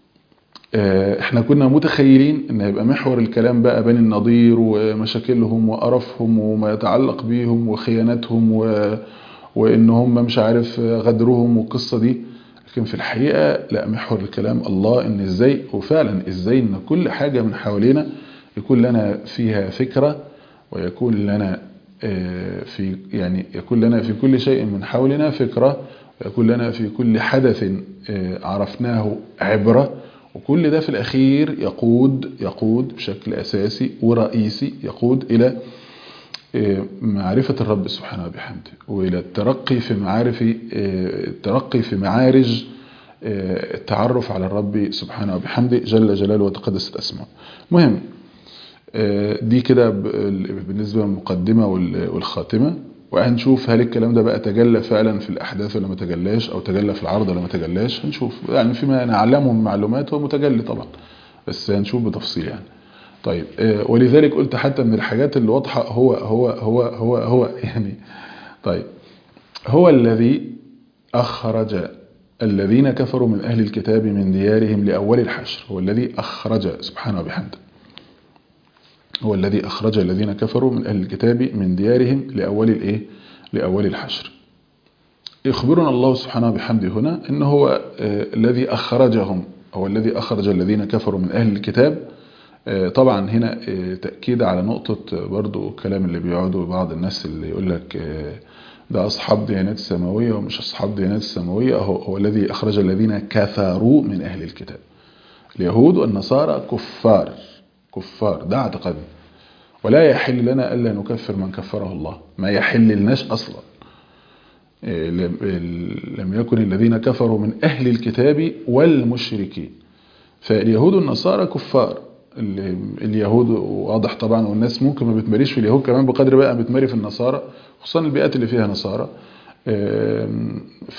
احنا كنا متخيلين ان هيبقى محور الكلام بقى بني النضير ومشاكلهم وقرفهم وما يتعلق بيهم وخيانتهم و وان هم مش عارف غدرهم والقصة دي لكن في الحقيقة لا محور الكلام الله ان ازاي وفعلا ازاي ان كل حاجة من حوالينا يكون لنا فيها فكرة ويكون لنا في يعني يكون لنا في كل شيء من حولنا فكرة ويكون لنا في كل حدث عرفناه عبرة وكل ده في الأخير يقود يقود بشكل أساسي ورئيسي يقود إلى معرفة الرب سبحانه وبحمده وإلى الترقي في معارف الترقي في معارج التعرف على الرب سبحانه وبحمده جل جلاله وتقدست أسماء مهم دي كده بالنسبة للمقدمة والخاتمة وهنشوف هل الكلام ده بقى تجلى فعلا في الأحداث ولا ما تجلاش أو تجلى في العرض ولا ما تجلاش هنشوف يعني فيما نعلمه من معلومات هو متجلي طبعا بس هنشوف بتفصيل يعني طيب ولذلك قلت حتى من الحاجات اللي واضحة هو هو هو هو هو يعني طيب هو الذي أخرج الذين كفروا من أهل الكتاب من ديارهم لأول الحشر هو الذي أخرج سبحانه وبحمده هو الذي أخرج الذين كفروا من أهل الكتاب من ديارهم لأول الإيه لأول الحشر يخبرنا الله سبحانه وبحمده هنا إن هو الذي أخرجهم هو الذي أخرج الذين كفروا من أهل الكتاب طبعا هنا تأكيد على نقطة برضو الكلام اللي بيقعدوا بعض الناس اللي يقول لك ده أصحاب ديانات السماوية ومش أصحاب ديانات السماوية هو, هو الذي أخرج الذين كفروا من أهل الكتاب اليهود والنصارى كفار كفار ده اعتقادنا ولا يحل لنا ألا نكفر من كفره الله ما يحل لناش أصلا لم يكن الذين كفروا من أهل الكتاب والمشركين فاليهود والنصارى كفار اليهود واضح طبعا والناس ممكن ما بتماريش في اليهود كمان بقدر بقى بتماري في النصارى خصوصا البيئات اللي فيها نصارى ف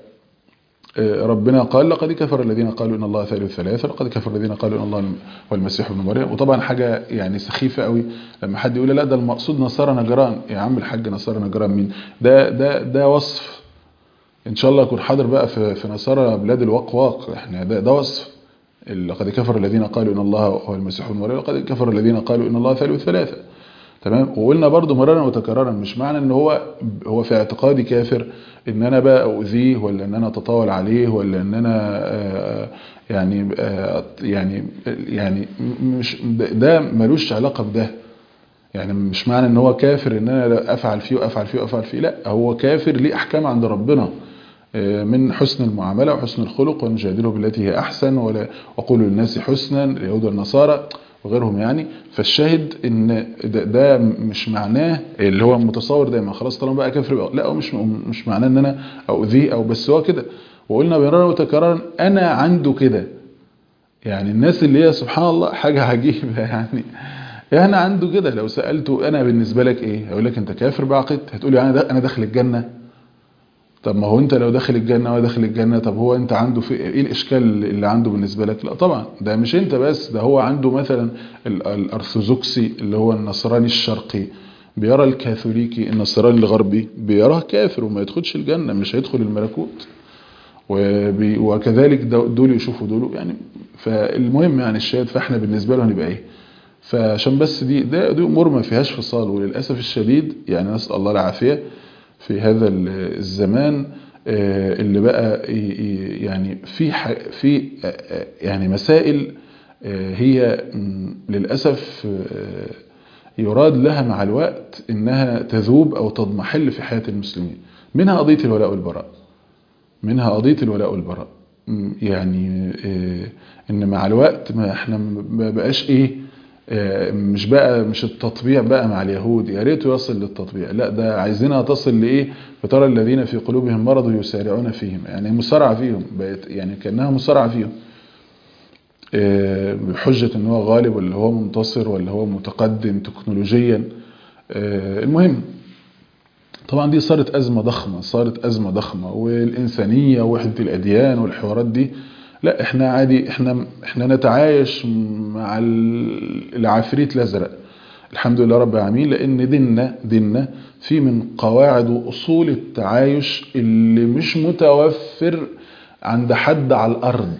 ربنا قال لقد كفر الذين قالوا ان الله ثالث ثلاثه لقد كفر الذين قالوا ان الله هو المسيح ابن مريم وطبعا حاجه يعني سخيفه قوي لما حد يقول لا ده المقصود نصارى نجران يا عم الحاج نصارى نجران مين ده ده ده وصف ان شاء الله يكون حاضر بقى في في نصارى بلاد الوقواق احنا ده ده وصف لقد كفر الذين قالوا ان الله هو المسيح ابن مريم لقد كفر الذين قالوا ان الله ثالث ثلاثه تمام وقلنا برضو مرارا وتكرارا مش معنى ان هو هو في اعتقادي كافر ان انا بقى اؤذيه ولا ان انا اتطاول عليه ولا ان انا يعني يعني يعني مش ده ملوش علاقه بده يعني مش معنى ان هو كافر ان انا افعل فيه وافعل فيه وافعل فيه لا هو كافر ليه احكام عند ربنا من حسن المعاملة وحسن الخلق ونجادله بالتي هي أحسن ولا وقولوا للناس حسنا اليهود والنصارى وغيرهم يعني فالشاهد ان ده, ده مش معناه اللي هو متصور دايما خلاص طالما بقى كافر بقى لا هو مش مش معناه ان انا اؤذيه او بس هو كده وقلنا مرارا وتكرارا انا عنده كده يعني الناس اللي هي سبحان الله حاجة عجيبة يعني يعني عنده كده لو سألته انا بالنسبة لك ايه هقول لك انت كافر بعقيدتك هتقول لي انا انا داخل الجنة طب ما هو انت لو داخل الجنة وداخل الجنة طب هو انت عنده في ايه الاشكال اللي عنده بالنسبة لك لا طبعا ده مش انت بس ده هو عنده مثلا الارثوذكسي اللي هو النصراني الشرقي بيرى الكاثوليكي النصراني الغربي بيراه كافر وما يدخلش الجنة مش هيدخل الملكوت وبي وكذلك دول يشوفوا دول يعني فالمهم يعني الشاهد فاحنا بالنسبة له هنبقى ايه فعشان بس دي ده دي امور ما فيهاش فصال وللاسف الشديد يعني نسال الله العافيه في هذا الزمان اللي بقى يعني في في يعني مسائل هي للأسف يراد لها مع الوقت إنها تذوب أو تضمحل في حياة المسلمين منها قضية الولاء والبراء منها قضية الولاء والبراء يعني إن مع الوقت ما احنا ما بقاش إيه مش بقى مش التطبيع بقى مع اليهود يا ريت يصل للتطبيع لا ده عايزينها تصل لايه فترى الذين في قلوبهم مرض يسارعون فيهم يعني مسارعه فيهم بقت يعني كانها مسارعه فيهم بحجه ان هو غالب ولا هو منتصر ولا هو متقدم تكنولوجيا المهم طبعا دي صارت ازمه ضخمه صارت ازمه ضخمه والانسانيه ووحده الاديان والحوارات دي لا احنا عادي احنا احنا نتعايش مع العفريت الازرق الحمد لله رب العالمين لان ديننا ديننا في من قواعد واصول التعايش اللي مش متوفر عند حد على الارض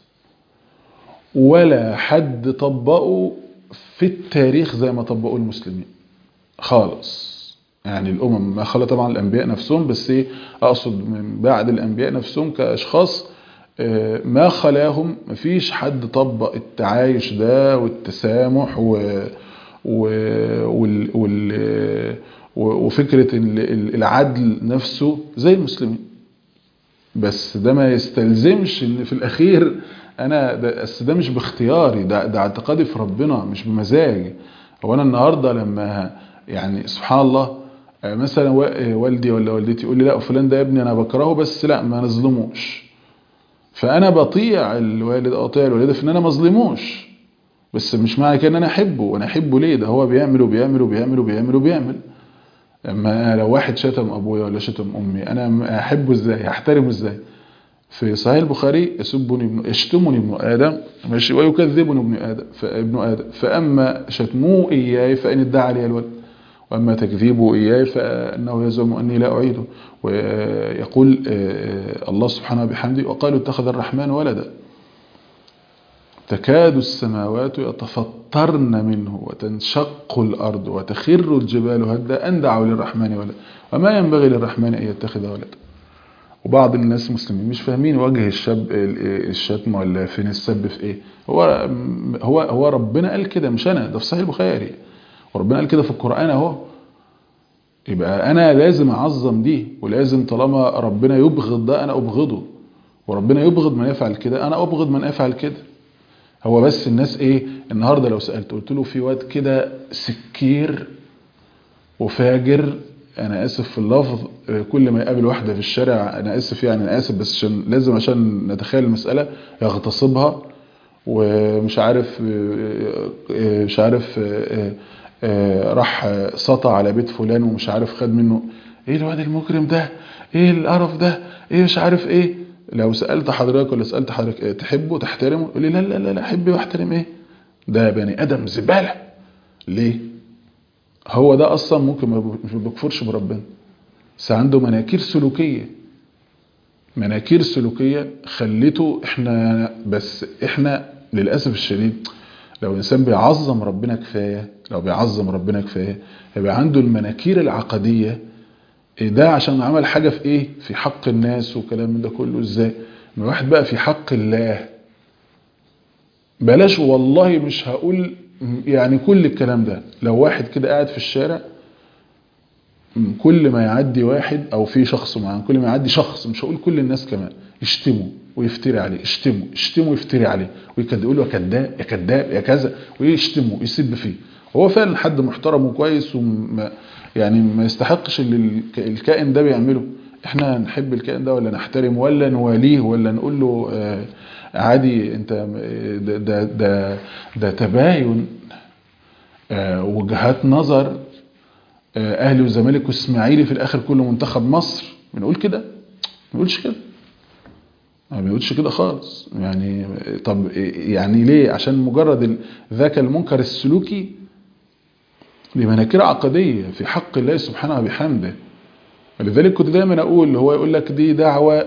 ولا حد طبقه في التاريخ زي ما طبقوه المسلمين خالص يعني الامم ما خلا طبعا الانبياء نفسهم بس ايه اقصد من بعد الانبياء نفسهم كاشخاص ما خلاهم مفيش حد طبق التعايش ده والتسامح و و وال وال وفكرة العدل نفسه زي المسلمين بس ده ما يستلزمش ان في الاخير انا ده بس ده مش باختياري ده ده اعتقادي في ربنا مش بمزاجي هو انا النهارده لما يعني سبحان الله مثلا والدي ولا والدتي يقول لي لا فلان ده يا ابني انا بكرهه بس لا ما نظلموش فانا بطيع الوالد او اطيع الوالده في ان انا ما اظلموش بس مش معنى كده ان انا احبه وانا احبه ليه ده هو بيعمل وبيعمل وبيعمل وبيعمل وبيعمل اما لو واحد شتم ابويا ولا شتم امي انا احبه ازاي احترمه ازاي في صحيح البخاري يسبني ابن يشتمني ابن ادم ماشي ويكذبني ابن ادم فابن ادم فاما شتموه اياي فان ادعى لي الولد واما تكذيبه اياي فانه يزعم اني لا اعيده ويقول الله سبحانه بحمده وقالوا اتخذ الرحمن ولدا تكاد السماوات يتفطرن منه وتنشق الارض وتخر الجبال هدا ان دعوا للرحمن ولدا وما ينبغي للرحمن ان يتخذ ولدا وبعض الناس المسلمين مش فاهمين وجه الشاب الشتم ولا فين السب في ايه هو هو هو ربنا قال كده مش انا ده في صحيح البخاري وربنا قال كده في القران اهو يبقى انا لازم اعظم دي ولازم طالما ربنا يبغض ده انا ابغضه وربنا يبغض من يفعل كده انا ابغض من يفعل كده هو بس الناس ايه النهارده لو سالت قلت له في واد كده سكير وفاجر انا اسف في اللفظ كل ما يقابل واحده في الشارع انا اسف يعني انا اسف بس عشان لازم عشان نتخيل المساله يغتصبها ومش عارف مش عارف راح سطع على بيت فلان ومش عارف خد منه ايه الواد المجرم ده ايه القرف ده ايه مش عارف ايه لو سالت حضرتك ولا سالت حضرتك إيه تحبه تحترمه يقول لي لا لا لا لا احبه واحترم ايه ده بني ادم زباله ليه هو ده اصلا ممكن ما بيكفرش بربنا بس عنده مناكير سلوكيه مناكير سلوكيه خلته احنا بس احنا للاسف الشديد لو الانسان بيعظم ربنا كفايه لو بيعظم ربنا كفايه يبقى عنده المناكير العقديه ده عشان عمل حاجه في ايه في حق الناس وكلام من ده كله ازاي ما واحد بقى في حق الله بلاش والله مش هقول يعني كل الكلام ده لو واحد كده قاعد في الشارع كل ما يعدي واحد او في شخص معاه كل ما يعدي شخص مش هقول كل الناس كمان يشتمه ويفتري عليه يشتمه يشتمه ويفتري عليه ويقول له يا كذاب يا كذاب يا كذا ويشتمه ويسب فيه هو فعلا حد محترم وكويس وما يعني ما يستحقش اللي الكائن ده بيعمله احنا نحب الكائن ده ولا نحترم ولا نواليه ولا نقول له آه عادي انت ده ده ده, ده تباين آه وجهات نظر آه اهلي والزمالك والاسماعيلي في الاخر كله منتخب مصر بنقول كده ما بنقولش كده ما بيقولش كده خالص يعني طب يعني ليه عشان مجرد ذاك المنكر السلوكي لمناكير عقدية في حق الله سبحانه وبحمده ولذلك كنت دايما اقول هو يقول لك دي دعوة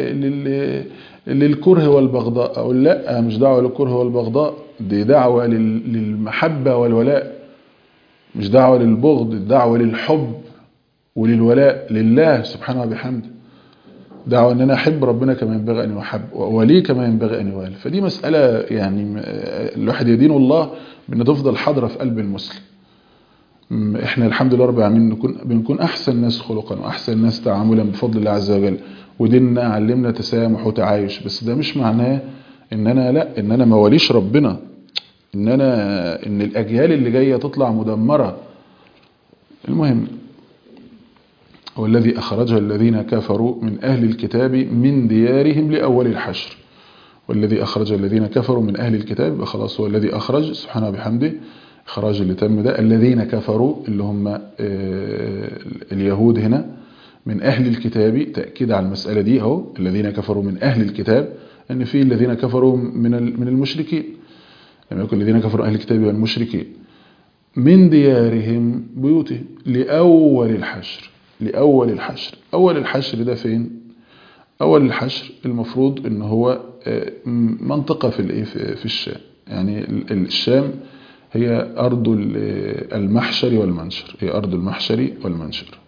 للكره والبغضاء اقول لا مش دعوة للكره والبغضاء دي دعوة للمحبة والولاء مش دعوة للبغض الدعوة للحب وللولاء لله سبحانه وبحمده دعوة ان انا احب ربنا كما ينبغي ان يحب ووليه كما ينبغي ان يوالي فدي مسألة يعني الواحد يدين الله بان تفضل حاضرة في قلب المسلم احنا الحمد لله رب العالمين نكون بنكون احسن ناس خلقا واحسن ناس تعاملا بفضل الله عز وجل وديننا علمنا تسامح وتعايش بس ده مش معناه ان انا لا ان انا ما وليش ربنا ان انا ان الاجيال اللي جايه تطلع مدمره المهم هو الذي اخرج الذين كفروا من اهل الكتاب من ديارهم لاول الحشر والذي اخرج الذين كفروا من اهل الكتاب خلاص هو الذي اخرج سبحانه بحمده اخراج اللي تم ده الذين كفروا اللي هم اليهود هنا من اهل الكتاب تاكيد على المساله دي اهو الذين كفروا من اهل الكتاب ان في الذين كفروا من من المشركين لم يكن الذين كفروا اهل الكتاب والمشركين من ديارهم بيوتهم لاول الحشر لاول الحشر اول الحشر ده فين اول الحشر المفروض ان هو منطقه في الايه في الشام يعني الشام هي ارض المحشر والمنشر هي ارض المحشر والمنشر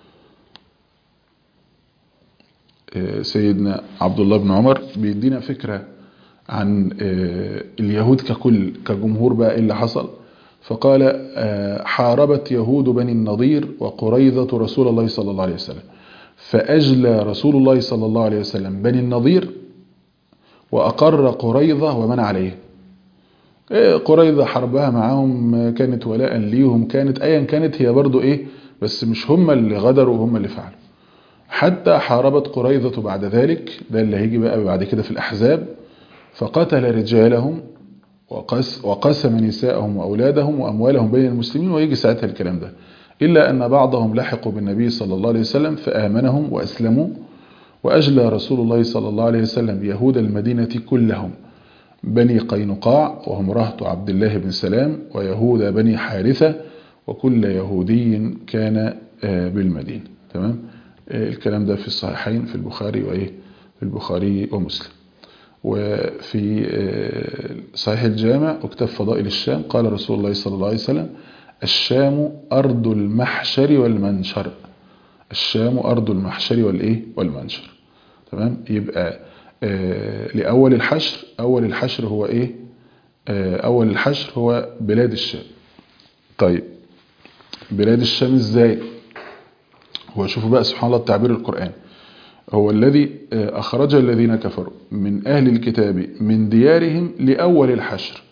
سيدنا عبد الله بن عمر بيدينا فكرة عن اليهود ككل كجمهور بقى اللي حصل فقال حاربت يهود بني النضير وقريظة رسول الله صلى الله عليه وسلم فأجلى رسول الله صلى الله عليه وسلم بني النضير وأقر قريظة ومن عليه قريظة حربها معاهم كانت ولاء ليهم كانت أيا كانت هي برضو إيه بس مش هم اللي غدروا وهم اللي فعلوا حتى حاربت قريظة بعد ذلك ده اللي هيجي بقى بعد كده في الأحزاب فقتل رجالهم وقس وقسم نساءهم وأولادهم وأموالهم بين المسلمين ويجي ساعتها الكلام ده إلا أن بعضهم لحقوا بالنبي صلى الله عليه وسلم فآمنهم وأسلموا وأجلى رسول الله صلى الله عليه وسلم يهود المدينة كلهم بني قينقاع وهم رهط عبد الله بن سلام ويهود بني حارثة وكل يهودي كان بالمدينة تمام الكلام ده في الصحيحين في البخاري وإيه في البخاري ومسلم وفي صحيح الجامع وكتاب فضائل الشام قال رسول الله صلى الله عليه وسلم الشام أرض المحشر والمنشر الشام أرض المحشر والإيه والمنشر تمام يبقى لأول الحشر أول الحشر هو إيه أول الحشر هو بلاد الشام طيب بلاد الشام إزاي هو شوفوا بقى سبحان الله التعبير القرآن هو الذي أخرج الذين كفروا من أهل الكتاب من ديارهم لأول الحشر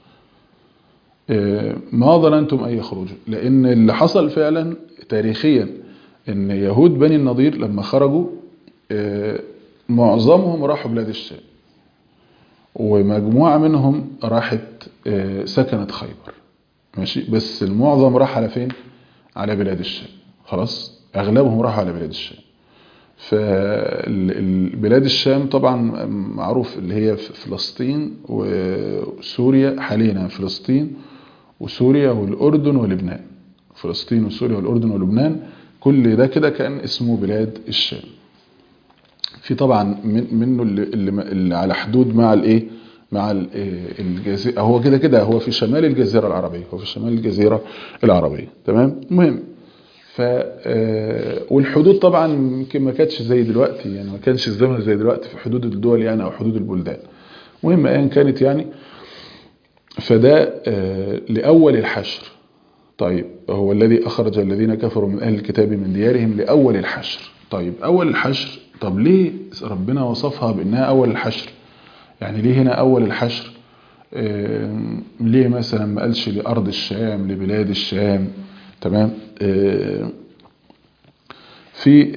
ما ظننتم أن يخرجوا لأن اللي حصل فعلا تاريخيا أن يهود بني النضير لما خرجوا معظمهم راحوا بلاد الشام ومجموعة منهم راحت سكنت خيبر ماشي بس المعظم راح على فين على بلاد الشام خلاص اغلبهم راحوا على بلاد الشام فبلاد الشام طبعا معروف اللي هي في فلسطين وسوريا حاليا فلسطين وسوريا والأردن ولبنان فلسطين وسوريا والأردن ولبنان كل ده كده كان اسمه بلاد الشام في طبعا من منه اللي, اللي على حدود مع الايه مع الجزيرة هو كده كده هو في شمال الجزيرة العربية هو في شمال الجزيرة العربية تمام المهم ف والحدود طبعا يمكن ما كانتش زي دلوقتي يعني ما كانش الزمن زي دلوقتي في حدود الدول يعني او حدود البلدان المهم ايا كانت يعني فده لاول الحشر طيب هو الذي اخرج الذين كفروا من اهل الكتاب من ديارهم لاول الحشر طيب اول الحشر طب ليه ربنا وصفها بانها اول الحشر يعني ليه هنا اول الحشر ليه مثلا ما قالش لارض الشام لبلاد الشام تمام في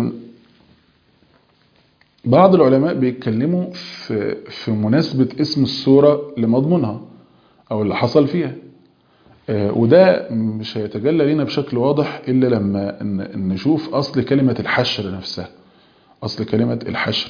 بعض العلماء بيتكلموا في في مناسبة اسم السورة لمضمونها او اللي حصل فيها وده مش هيتجلى لنا بشكل واضح الا لما نشوف اصل كلمة الحشر نفسها اصل كلمة الحشر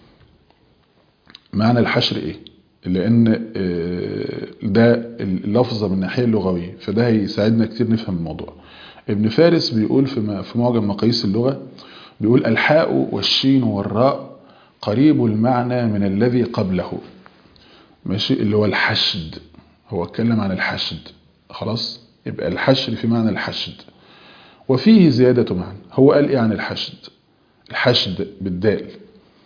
معنى الحشر ايه لان ده اللفظة من الناحية اللغوية فده هيساعدنا كتير نفهم الموضوع ابن فارس بيقول في في معجم مقاييس اللغة بيقول الحاء والشين والراء قريب المعنى من الذي قبله ماشي اللي هو الحشد هو اتكلم عن الحشد خلاص يبقى الحشر في معنى الحشد وفيه زيادة معنى هو قال ايه عن الحشد الحشد بالدال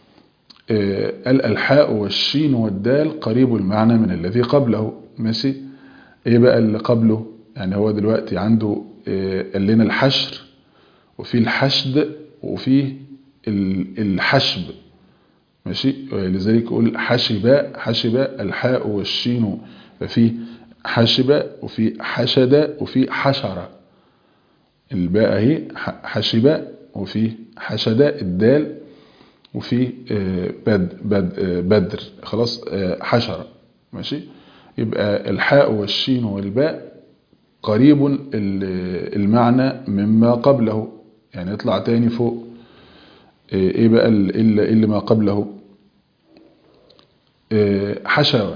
قال الحاء والشين والدال قريب المعنى من الذي قبله ماشي ايه بقى اللي قبله يعني هو دلوقتي عنده قال لنا الحشر وفي الحشد وفي الحشب ماشي لذلك يقول حشب حشب الحاء والشين ففي حشب وفي حشد وفي حشر الباء اهي حشب وفي حشد الدال وفي بد بد بدر خلاص حشر ماشي يبقى الحاء والشين والباء قريب المعنى مما قبله يعني يطلع تاني فوق ايه بقى اللي, اللي ما قبله حشوة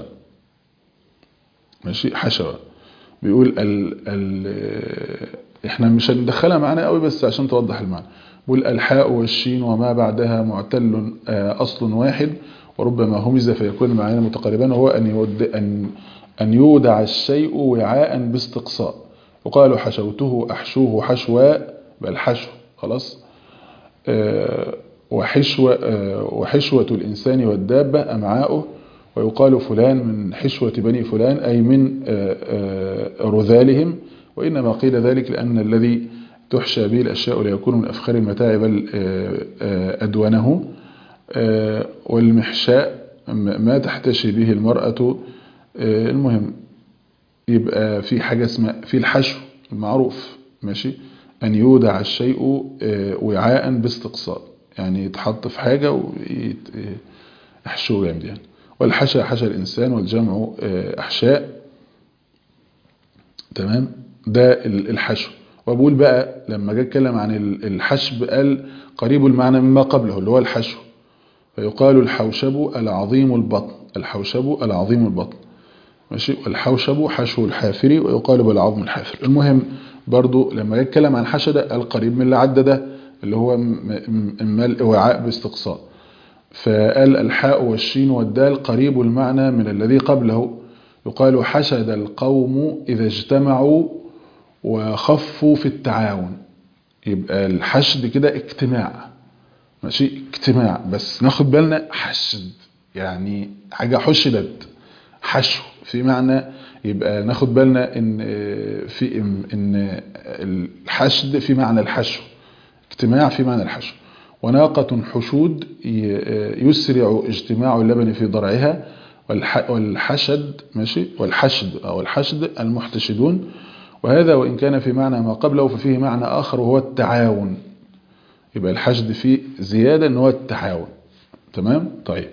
ماشي حشوة بيقول ال ال احنا مش هندخلها معانا قوي بس عشان توضح المعنى بيقول الحاء والشين وما بعدها معتل اصل واحد وربما همز فيكون المعنى متقاربان وهو ان يود ان ان يودع الشيء وعاء باستقصاء يقال حشوته احشوه حشوا بل حشو خلاص وحشوة, وحشوة الإنسان والدابة أمعاؤه ويقال فلان من حشوة بني فلان أي من رذالهم وإنما قيل ذلك لأن الذي تحشى به الأشياء لا يكون من أفخر المتاع بل أدونه والمحشاء ما تحتشي به المرأة المهم يبقى في حاجة اسمها في الحشو المعروف ماشي أن يودع الشيء وعاء باستقصاء يعني يتحط في حاجة ويحشوه جامد يعني والحشا حشا الإنسان والجمع أحشاء تمام ده الحشو وبقول بقى لما جاء اتكلم عن الحشب قال قريب المعنى مما قبله اللي هو الحشو فيقال الحوشب العظيم البطن الحوشب العظيم البطن ماشي والحوشب حشو الحافر ويقال بالعظم الحافر المهم برضو لما جاء اتكلم عن حشد القريب من اللي عدى ده اللي هو الملء وعاء باستقصاء فقال الحاء والشين والدال قريب المعنى من الذي قبله يقال حشد القوم إذا اجتمعوا وخفوا في التعاون يبقى الحشد كده اجتماع ماشي اجتماع بس ناخد بالنا حشد يعني حاجة حشدت حشو في معنى يبقى ناخد بالنا ان في ان الحشد في معنى الحشو اجتماع في معنى الحشو وناقة حشود يسرع اجتماع اللبن في ضرعها والحشد ماشي والحشد او الحشد المحتشدون وهذا وإن كان في معنى ما قبله ففيه معنى آخر وهو التعاون يبقى الحشد فيه زيادة ان هو التعاون تمام طيب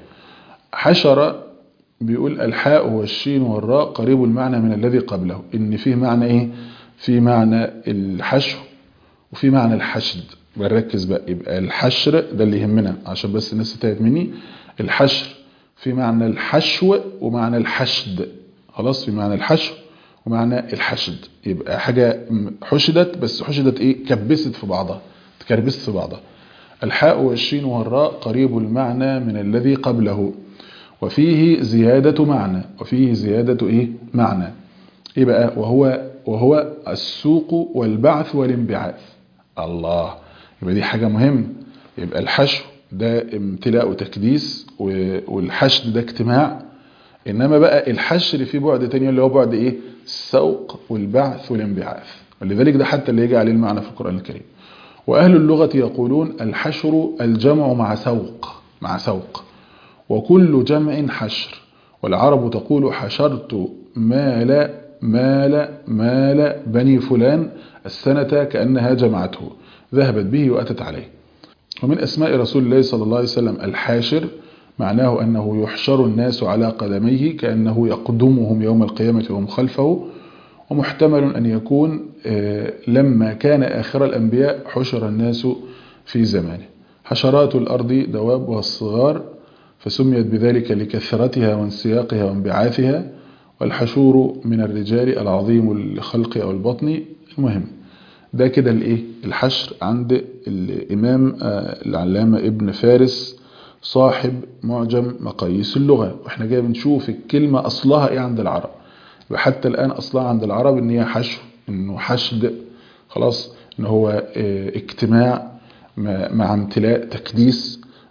حشر بيقول الحاء والشين والراء قريب المعنى من الذي قبله ان فيه معنى ايه في معنى الحشو وفي معنى الحشد بنركز بقى يبقى الحشر ده اللي يهمنا عشان بس الناس تتعب مني الحشر في معنى الحشو ومعنى الحشد خلاص في معنى الحشو ومعنى الحشد يبقى حاجة حشدت بس حشدت ايه كبست في بعضها تكربست في بعضها الحاء والشين والراء قريب المعنى من الذي قبله وفيه زيادة معنى وفيه زيادة ايه معنى ايه بقى وهو وهو السوق والبعث والانبعاث الله يبقى دي حاجة مهمة يبقى الحشو ده امتلاء وتكديس والحشد ده اجتماع انما بقى الحشر في بعد تاني اللي هو بعد ايه السوق والبعث والانبعاث ولذلك ده حتى اللي يجي عليه المعنى في القرآن الكريم وأهل اللغة يقولون الحشر الجمع مع سوق مع سوق وكل جمع حشر والعرب تقول حشرت مال مال مال بني فلان السنة كأنها جمعته ذهبت به وأتت عليه ومن أسماء رسول الله صلى الله عليه وسلم الحاشر معناه أنه يحشر الناس على قدميه كأنه يقدمهم يوم القيامة وهم خلفه ومحتمل أن يكون لما كان آخر الأنبياء حشر الناس في زمانه حشرات الأرض دوابها الصغار فسميت بذلك لكثرتها وانسياقها وانبعاثها والحشور من الرجال العظيم الخلق أو البطن المهم ده كده الايه الحشر عند الإمام العلامة ابن فارس صاحب معجم مقاييس اللغة واحنا جاي بنشوف الكلمة أصلها ايه عند العرب وحتى الآن أصلها عند العرب ان هي حشو انه حشد خلاص ان هو اجتماع مع امتلاء تكديس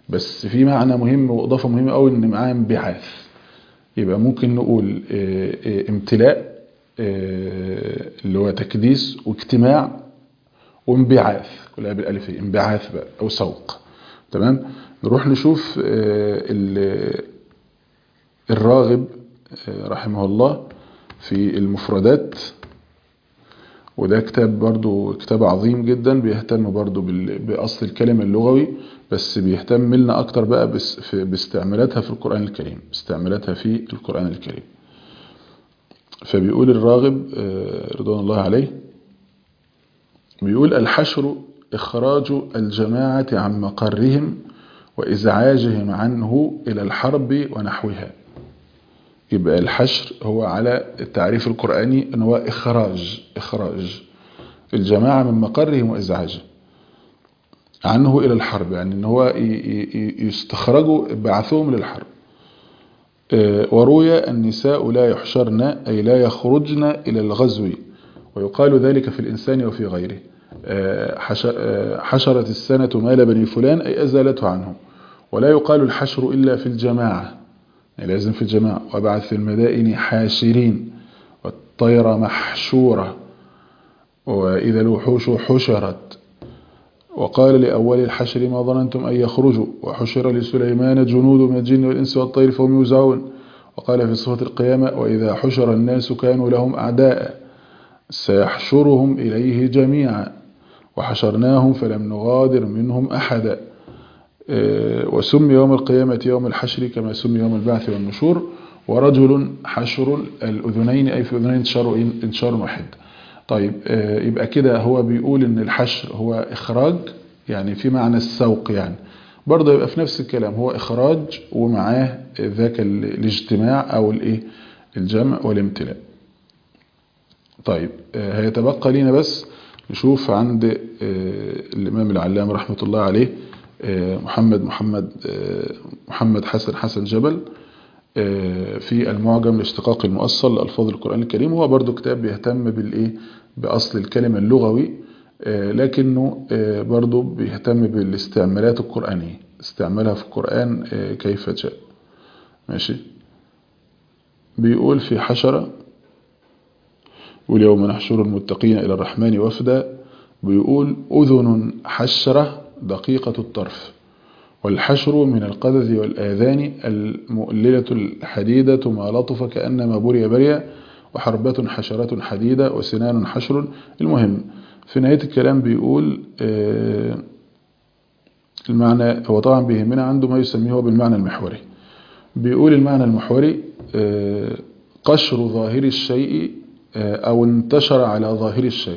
بس في معنى مهم واضافه مهمه قوي ان معاه انبعاث يبقى ممكن نقول آه، آه، امتلاء آه، اللي هو تكديس واجتماع وانبعاث كلها بالالف هي انبعاث بقى او سوق تمام نروح نشوف آه، ال- الراغب آه، رحمه الله في المفردات وده كتاب برضو كتاب عظيم جدا بيهتم برضو بال- بأصل الكلمة اللغوي بس بيهتم لنا أكتر بقى بس- في- باستعمالاتها في القرآن الكريم استعمالاتها في القرآن الكريم فبيقول الراغب آه، رضوان الله عليه بيقول الحشر إخراج الجماعة عن مقرهم وإزعاجهم عنه إلى الحرب ونحوها يبقى الحشر هو على التعريف القرآني أنه هو إخراج إخراج الجماعة من مقرهم وإزعاجهم عنه إلى الحرب يعني أن هو ي- ي- يستخرجوا بعثهم للحرب آه، وروي النساء لا يحشرن أي لا يخرجن إلى الغزو ويقال ذلك في الإنسان وفي غيره آه، حش- آه، حشرت السنة مال بني فلان أي أزالته عنه ولا يقال الحشر إلا في الجماعة يعني لازم في الجماعة وبعث في المدائن حاشرين والطير محشورة وإذا الوحوش حشرت وقال لأول الحشر ما ظننتم أن يخرجوا وحشر لسليمان جنود من الجن والإنس والطير فهم يوزعون وقال في صفة القيامة وإذا حشر الناس كانوا لهم أعداء سيحشرهم إليه جميعا وحشرناهم فلم نغادر منهم أحدا آه، وسمي يوم القيامة يوم الحشر كما سمي يوم البعث والنشور ورجل حشر الأذنين أي في أذنين انتشار إيه؟ انتشار واحد طيب آه، يبقى كده هو بيقول ان الحشر هو اخراج يعني في معنى السوق يعني برضه يبقى في نفس الكلام هو اخراج ومعاه ذاك ال- الاجتماع او الايه الجمع والامتلاء طيب آه، هيتبقى لينا بس نشوف عند آه، الامام العلامه رحمه الله عليه آه، محمد محمد آه، محمد حسن حسن جبل آه، في المعجم الاشتقاق المؤصل لألفاظ القرآن الكريم هو برضو كتاب بيهتم بالإيه بأصل الكلمة اللغوي آه، لكنه آه، برضو بيهتم بالاستعمالات القرآنية استعمالها في القرآن آه، كيف جاء ماشي بيقول في حشرة واليوم نحشر المتقين إلى الرحمن وفدا بيقول أذن حشرة دقيقة الطرف والحشر من القذذ والآذان المؤللة الحديدة ما لطف كأنما بري بريا وحربة حشرة حديدة وسنان حشر المهم في نهاية الكلام بيقول آه، المعنى هو طبعا بيهمنا عنده ما يسميه هو بالمعنى المحوري بيقول المعنى المحوري آه، قشر ظاهر الشيء آه، أو انتشر على ظاهر الشيء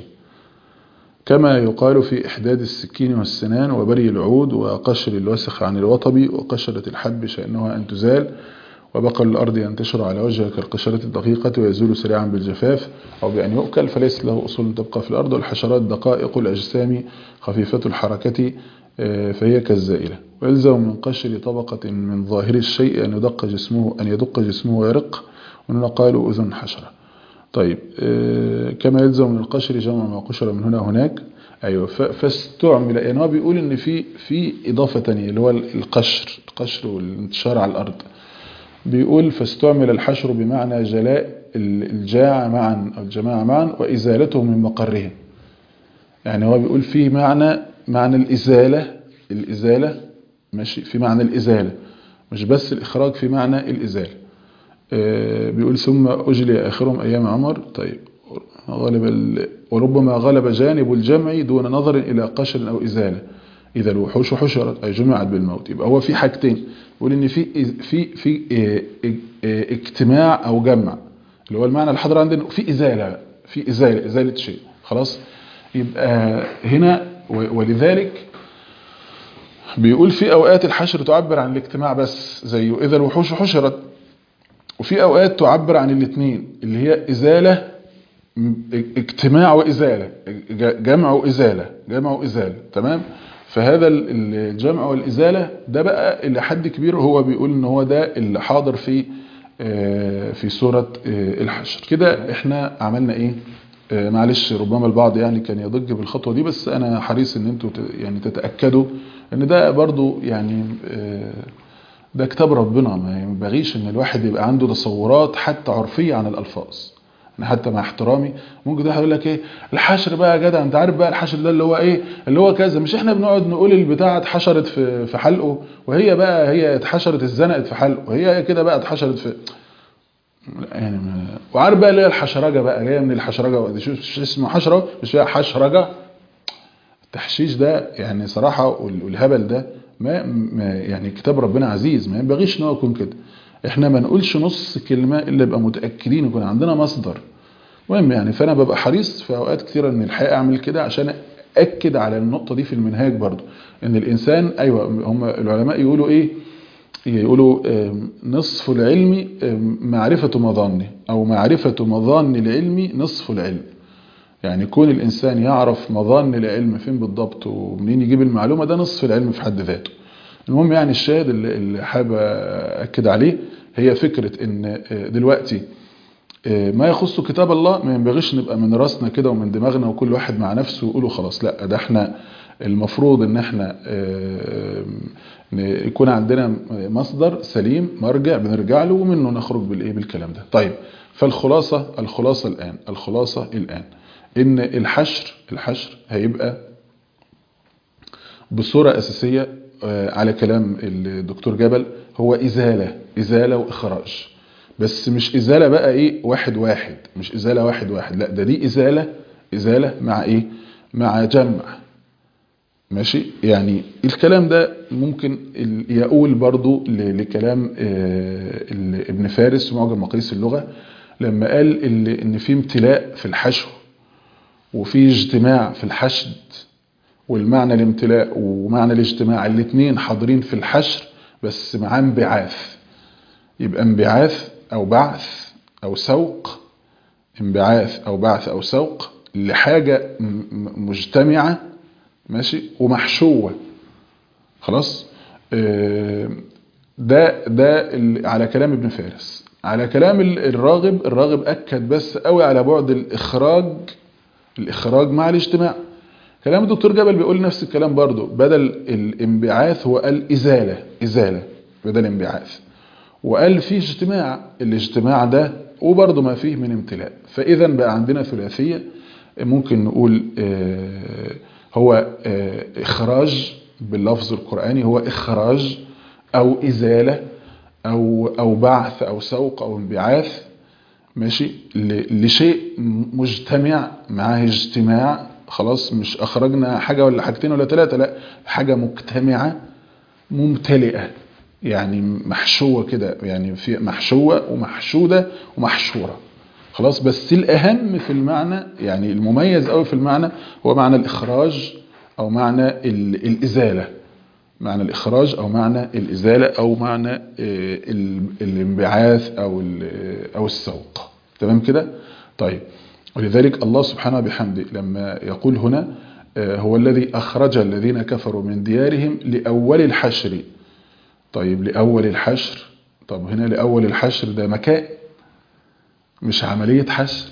كما يقال في إحداد السكين والسنان وبري العود وقشر الوسخ عن الوطب وقشرة الحب شأنها أن تزال وبقل الأرض ينتشر على وجهه كالقشرة الدقيقة ويزول سريعا بالجفاف أو بأن يؤكل فليس له أصول تبقى في الأرض والحشرات دقائق الأجسام خفيفة الحركة آه، فهي كالزائلة ويلزم من قشر طبقة من ظاهر الشيء أن يدق جسمه أن يدق جسمه ويرق وهنا قالوا أذن حشرة طيب آه، كما يلزم من القشر جمع ما قشر من هنا هناك ايوه ف- فاستعمل يعني هو بيقول ان في في اضافه تانية اللي هو القشر القشر والانتشار على الارض بيقول فاستعمل الحشر بمعنى جلاء ال- الجاع معا او الجماعه معا وازالتهم من مقرهم يعني هو بيقول في معنى معنى الازاله الازاله ماشي في معنى الازاله مش بس الاخراج في معنى الازاله آه، بيقول ثم أجلي آخرهم أيام عمر طيب غلب ال... وربما غلب جانب الجمع دون نظر إلى قشر أو إزالة إذا الوحوش حشرت أي جمعت بالموت يبقى هو في حاجتين يقول إن في في في آه، آه، اجتماع أو جمع اللي هو المعنى الحاضر عندنا في إزالة في إزالة إزالة شيء خلاص يبقى هنا و- ولذلك بيقول في أوقات الحشر تعبر عن الاجتماع بس زي إذا الوحوش حشرت وفي اوقات تعبر عن الاثنين اللي هي ازاله م- اجتماع وازاله ج- جمع وازاله جمع وازاله تمام فهذا ال- ال- الجمع والازاله ده بقى اللي حد كبير هو بيقول ان هو ده اللي حاضر في آه، في سوره آه، الحشر كده احنا عملنا ايه آه، معلش ربما البعض يعني كان يضج بالخطوه دي بس انا حريص ان انتوا ت- يعني تتاكدوا ان ده برضو يعني آه، ده كتاب ربنا ما ينبغيش ان الواحد يبقى عنده تصورات حتى عرفية عن الالفاظ انا حتى مع احترامي ممكن ده يقول لك ايه الحشر بقى يا جدع انت عارف بقى الحشر ده اللي هو ايه اللي هو كذا مش احنا بنقعد نقول البتاعه اتحشرت في في حلقه وهي بقى هي اتحشرت اتزنقت في حلقه وهي كده بقى اتحشرت في يعني ما- وعارف بقى اللي هي الحشرجه بقى جايه من الحشرجه دي شو شو اسمه حشره مش فيها حشرجه التحشيش ده يعني صراحه وال- والهبل ده ما, ما يعني كتاب ربنا عزيز ما ينبغيش ان هو يكون كده احنا ما نقولش نص كلمه الا يبقى متاكدين يكون عندنا مصدر المهم يعني فانا ببقى حريص في اوقات كثيره ان الحقيقه اعمل كده عشان اكد على النقطه دي في المنهاج برضو ان الانسان ايوه هم العلماء يقولوا ايه يقولوا آم، نصف العلم آم، معرفة مظانه أو معرفة مظان العلم نصف العلم يعني كون الإنسان يعرف مظان العلم فين بالضبط ومنين يجيب المعلومة ده نصف العلم في حد ذاته المهم يعني الشاهد اللي اللي حابب أكد عليه هي فكرة إن آه، دلوقتي آه، ما يخص كتاب الله ما ينبغيش نبقى من راسنا كده ومن دماغنا وكل واحد مع نفسه ويقوله خلاص لا ده احنا المفروض ان احنا آه، ن- يكون عندنا مصدر سليم مرجع بنرجع له ومنه نخرج بالايه بالكلام ده طيب فالخلاصة الخلاصة الآن الخلاصة الآن ان الحشر الحشر هيبقى بصورة أساسية آه، على كلام الدكتور جبل هو إزالة إزالة وإخراج بس مش إزالة بقى إيه واحد واحد مش إزالة واحد واحد لا ده دي إزالة إزالة مع إيه مع جمع ماشي يعني الكلام ده ممكن ال- يقول برضو ل- لكلام آه، ال- ابن فارس في معجم مقاييس اللغة لما قال ال- ان في امتلاء في الحشو وفي اجتماع في الحشد والمعنى الامتلاء ومعنى الاجتماع الاثنين حاضرين في الحشر بس مع انبعاث يبقى انبعاث او بعث او سوق انبعاث او بعث او سوق لحاجة م- م- مجتمعة ماشي ومحشوة خلاص آه، ده ده ال- على كلام ابن فارس على كلام ال- الراغب الراغب اكد بس قوي على بعد الاخراج الاخراج مع الاجتماع كلام الدكتور جبل بيقول نفس الكلام برضو بدل الانبعاث هو قال ازاله ازاله بدل انبعاث وقال في اجتماع الاجتماع ده وبرضه ما فيه من امتلاء فاذا بقى عندنا ثلاثيه ممكن نقول آه، هو آه، اخراج باللفظ القراني هو اخراج او ازاله او او بعث او سوق او انبعاث ماشي ل- لشيء مجتمع معاه اجتماع خلاص مش اخرجنا حاجه ولا حاجتين ولا ثلاثه لا حاجه مجتمعه ممتلئه يعني محشوه كده يعني في محشوه ومحشوده ومحشوره خلاص بس الاهم في المعنى يعني المميز قوي في المعنى هو معنى الاخراج او معنى ال- الازاله معنى الإخراج أو معنى الإزالة أو معنى آه، ال- الانبعاث أو ال- أو السوق تمام كده؟ طيب ولذلك الله سبحانه بحمده لما يقول هنا آه، هو الذي أخرج الذين كفروا من ديارهم لأول الحشر طيب لأول الحشر طب هنا لأول الحشر ده مكان مش عملية حشر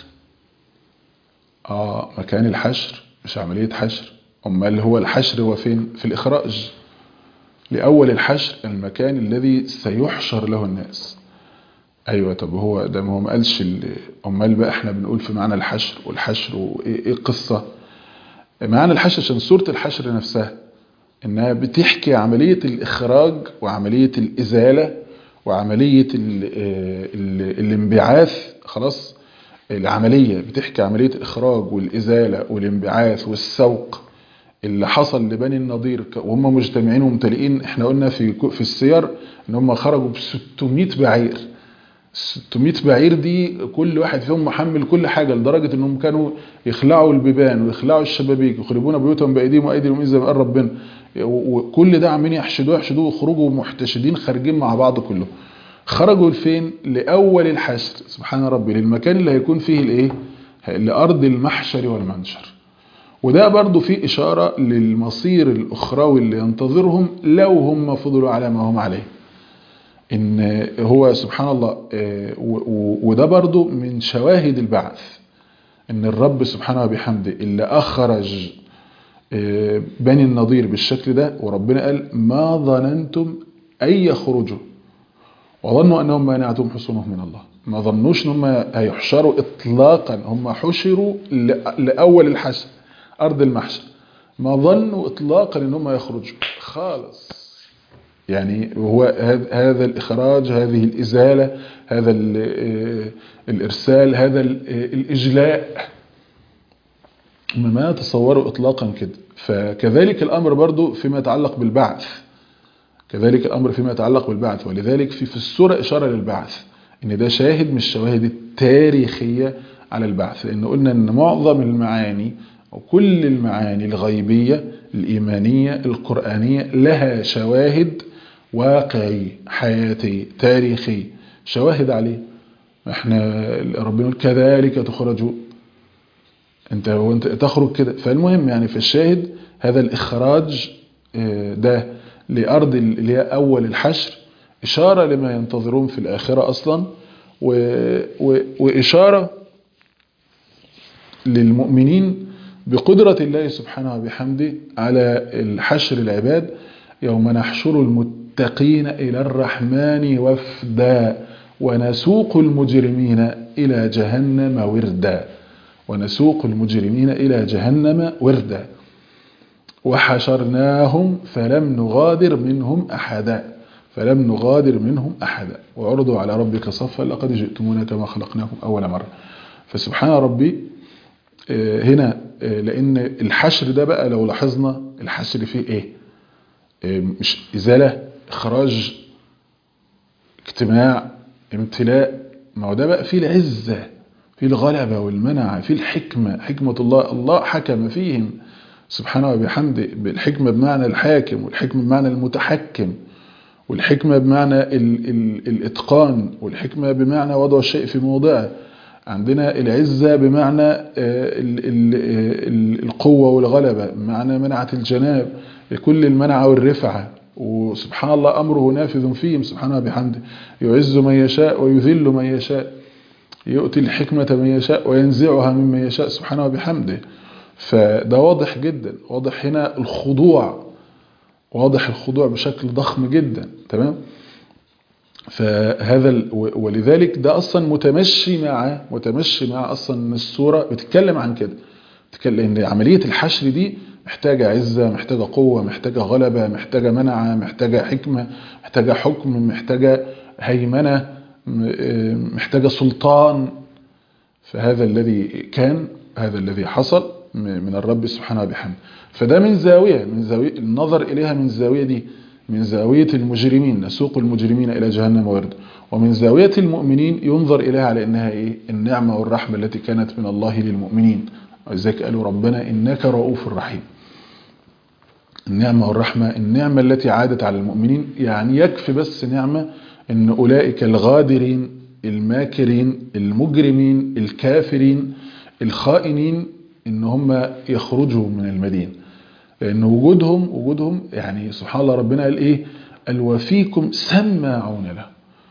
آه مكان الحشر مش عملية حشر أمال هو الحشر هو فين؟ في الإخراج لأول الحشر المكان الذي سيحشر له الناس أيوة طب هو ده ما هو ما قالش ال- أمال بقى احنا بنقول في معنى الحشر والحشر وإيه إيه القصة معنى الحشر عشان سورة الحشر نفسها إنها بتحكي عملية الإخراج وعملية الإزالة وعملية ال ال الانبعاث خلاص العملية بتحكي عملية الإخراج والإزالة والانبعاث والسوق اللي حصل لبني النضير ك- وهم مجتمعين وممتلئين احنا قلنا في كو- في السير ان هم خرجوا ب 600 بعير 600 بعير دي كل واحد فيهم محمل كل حاجه لدرجه انهم كانوا يخلعوا البيبان ويخلعوا الشبابيك يخربون بيوتهم بايديهم وايديهم زي ما قال ربنا و- وكل ده عمالين يحشدوه يحشدوه ويخرجوا محتشدين خارجين مع بعض كلهم خرجوا لفين لاول الحشر سبحان ربي للمكان اللي هيكون فيه الايه لارض المحشر والمنشر وده برضو فيه إشارة للمصير الأخروي اللي ينتظرهم لو هم فضلوا على ما هم عليه إن هو سبحان الله آه، و- و- وده برضو من شواهد البعث إن الرب سبحانه وبحمده اللي أخرج بني النضير بالشكل ده وربنا قال ما ظننتم أن يخرجوا وظنوا أنهم مانعتهم حصونهم من الله ما ظنوش ان هم هيحشروا اطلاقا هم حشروا لاول الحشر ارض المحشر ما ظنوا اطلاقا ان هم يخرجوا خالص يعني هو هذا الاخراج هذه الازاله هذا الارسال هذا الاجلاء ما يتصوروا اطلاقا كده فكذلك الامر برضو فيما يتعلق بالبعث كذلك الامر فيما يتعلق بالبعث ولذلك في في السوره اشاره للبعث ان ده شاهد من الشواهد التاريخية على البعث لان قلنا ان معظم المعاني وكل المعاني الغيبية الايمانية القرآنية لها شواهد واقعية حياتية تاريخية شواهد عليه احنا ربنا يقول كذلك تخرجوا انت وانت تخرج كده فالمهم يعني في الشاهد هذا الاخراج ده لارض اللي هي اول الحشر إشارة لما ينتظرون في الآخرة أصلا و... و... وإشارة للمؤمنين بقدرة الله سبحانه وبحمده على الحشر العباد يوم نحشر المتقين إلى الرحمن وفدا ونسوق المجرمين إلى جهنم وردا ونسوق المجرمين إلى جهنم وردا وحشرناهم فلم نغادر منهم أحدا فلم نغادر منهم أحدا وعرضوا على ربك صفا لقد جئتمونا كما خلقناكم أول مرة فسبحان ربي هنا لأن الحشر ده بقى لو لاحظنا الحشر فيه إيه مش إزالة إخراج اجتماع امتلاء ما هو ده بقى فيه العزة فيه الغلبة والمنع فيه الحكمة حكمة الله الله حكم فيهم سبحانه وبحمده بالحكمة بمعنى الحاكم والحكمة بمعنى المتحكم والحكمة بمعنى ال ال الإتقان والحكمة بمعنى وضع الشيء في موضعه عندنا العزة بمعنى ال ال ال القوة والغلبة بمعنى منعة الجناب لكل المنع والرفعة وسبحان الله أمره نافذ فيهم سبحانه بحمده يعز من يشاء ويذل من يشاء يؤتي الحكمة من يشاء وينزعها ممن يشاء سبحانه بحمده فده واضح جدا واضح هنا الخضوع واضح الخضوع بشكل ضخم جدا تمام فهذا ولذلك ده اصلا متمشي مع متمشي مع اصلا السوره بتتكلم عن كده بتتكلم ان عمليه الحشر دي محتاجه عزه محتاجه قوه محتاجه غلبه محتاجه منعه محتاجه حكمه محتاجه حكم محتاجه هيمنه محتاجه سلطان فهذا الذي كان هذا الذي حصل من الرب سبحانه وبحمده فده من زاوية من زاوية النظر إليها من الزاوية دي من زاوية المجرمين نسوق المجرمين إلى جهنم ورد ومن زاوية المؤمنين ينظر إليها على أنها إيه النعمة والرحمة التي كانت من الله للمؤمنين ولذلك قالوا ربنا إنك رؤوف رحيم النعمة والرحمة النعمة التي عادت على المؤمنين يعني يكفي بس نعمة أن أولئك الغادرين الماكرين المجرمين الكافرين الخائنين ان هم يخرجوا من المدينة لان وجودهم وجودهم يعني سبحان الله ربنا قال ايه قال وفيكم سماعون له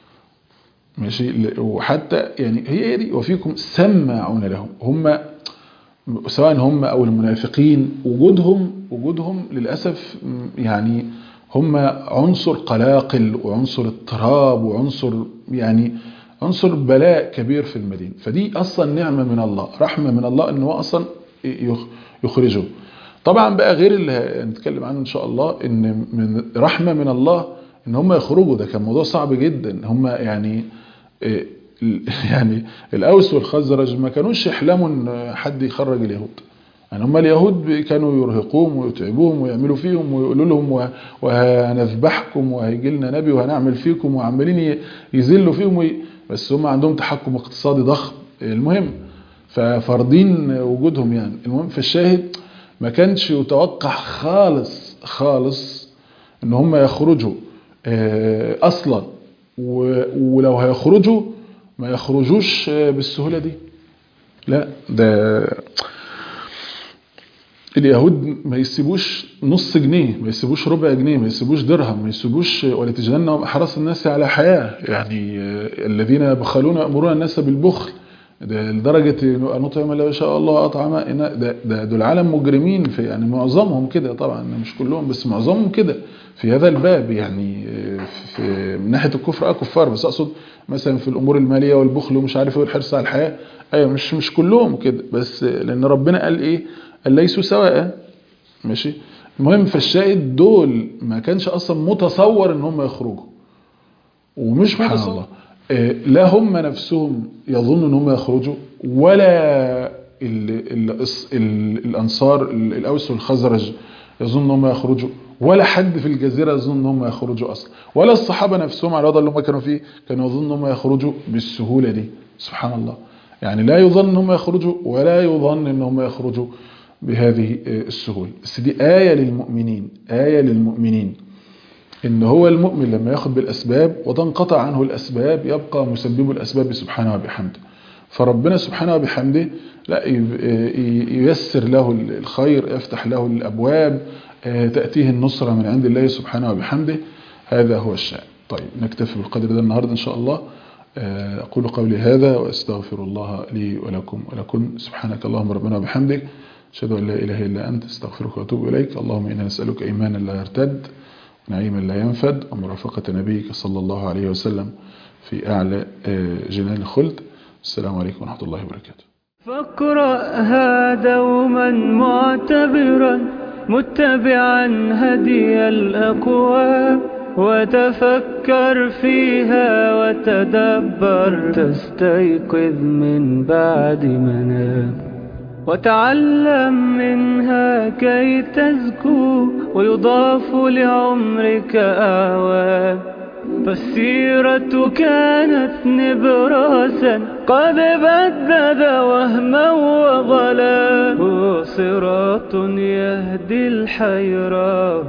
ماشي وحتى يعني هي دي وفيكم سماعون لهم هم سواء هم او المنافقين وجودهم وجودهم للاسف يعني هم عنصر قلاقل وعنصر اضطراب وعنصر يعني عنصر بلاء كبير في المدينة فدي أصلا نعمة من الله رحمة من الله أنه أصلا يخرجه طبعا بقى غير اللي هنتكلم عنه إن شاء الله أن من رحمة من الله أن هم يخرجوا ده كان موضوع صعب جدا هم يعني يعني الأوس والخزرج ما كانوش يحلموا أن حد يخرج اليهود يعني هم اليهود كانوا يرهقوهم ويتعبوهم ويعملوا فيهم ويقولوا لهم وهنذبحكم وهيجي لنا نبي وهنعمل فيكم وعمالين يذلوا فيهم وي... بس هم عندهم تحكم اقتصادي ضخم المهم ففارضين وجودهم يعني المهم في الشاهد ما كانش يتوقع خالص خالص ان هم يخرجوا اصلا ولو هيخرجوا ما يخرجوش بالسهولة دي لا ده اليهود ما يسيبوش نص جنيه ما يسيبوش ربع جنيه ما يسيبوش درهم ما يسيبوش ولا تجننهم احرص الناس على حياة يعني الذين يبخلون يأمرون الناس بالبخل ده لدرجة إنه نطعم لا شاء الله أطعم ده, ده دول عالم مجرمين في يعني معظمهم كده طبعا مش كلهم بس معظمهم كده في هذا الباب يعني في من ناحية الكفر اه كفار بس أقصد مثلا في الأمور المالية والبخل ومش عارف ايه والحرص على الحياة أيوة مش مش كلهم كده بس لأن ربنا قال إيه قال ليسوا سواء ماشي المهم فالشاهد دول ما كانش أصلا متصور إن هم يخرجوا ومش متصور الله لا هم نفسهم يظنوا ان هم يخرجوا ولا ال ال ال الانصار الاوس والخزرج يظن ان هم يخرجوا ولا حد في الجزيره يظن ان هم يخرجوا اصلا ولا الصحابه نفسهم على الوضع اللي هم كانوا فيه كانوا يظنوا ان هم يخرجوا بالسهوله دي سبحان الله يعني لا يظن ان هم يخرجوا ولا يظن ان هم يخرجوا بهذه السهوله بس دي ايه للمؤمنين ايه للمؤمنين ان هو المؤمن لما ياخد بالاسباب وتنقطع عنه الاسباب يبقى مسبب الاسباب سبحانه وبحمده فربنا سبحانه وبحمده لا ييسر له الخير يفتح له الابواب تاتيه النصره من عند الله سبحانه وبحمده هذا هو الشأن طيب نكتفي بالقدر ده النهارده ان شاء الله اقول قولي هذا واستغفر الله لي ولكم ولكم سبحانك اللهم ربنا وبحمدك اشهد ان لا اله الا انت استغفرك واتوب اليك اللهم انا نسالك ايمانا لا يرتد نعيما لا ينفد ومرافقة نبيك صلى الله عليه وسلم في أعلى جنان الخلد السلام عليكم ورحمة الله وبركاته
فاقرأها دوما معتبرا متبعا هدي الأقوام وتفكر فيها وتدبر تستيقظ من بعد منام وتعلم منها كي تزكو ويضاف لعمرك أعوام فالسيرة كانت نبراسا قد بدد وهما وظلا هو صراط يهدي الحيران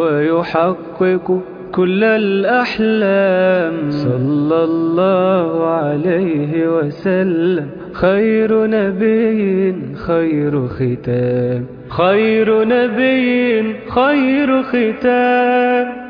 ويحقق كل الأحلام صلى الله عليه وسلم خير نبي خير ختام خير نبي خير ختام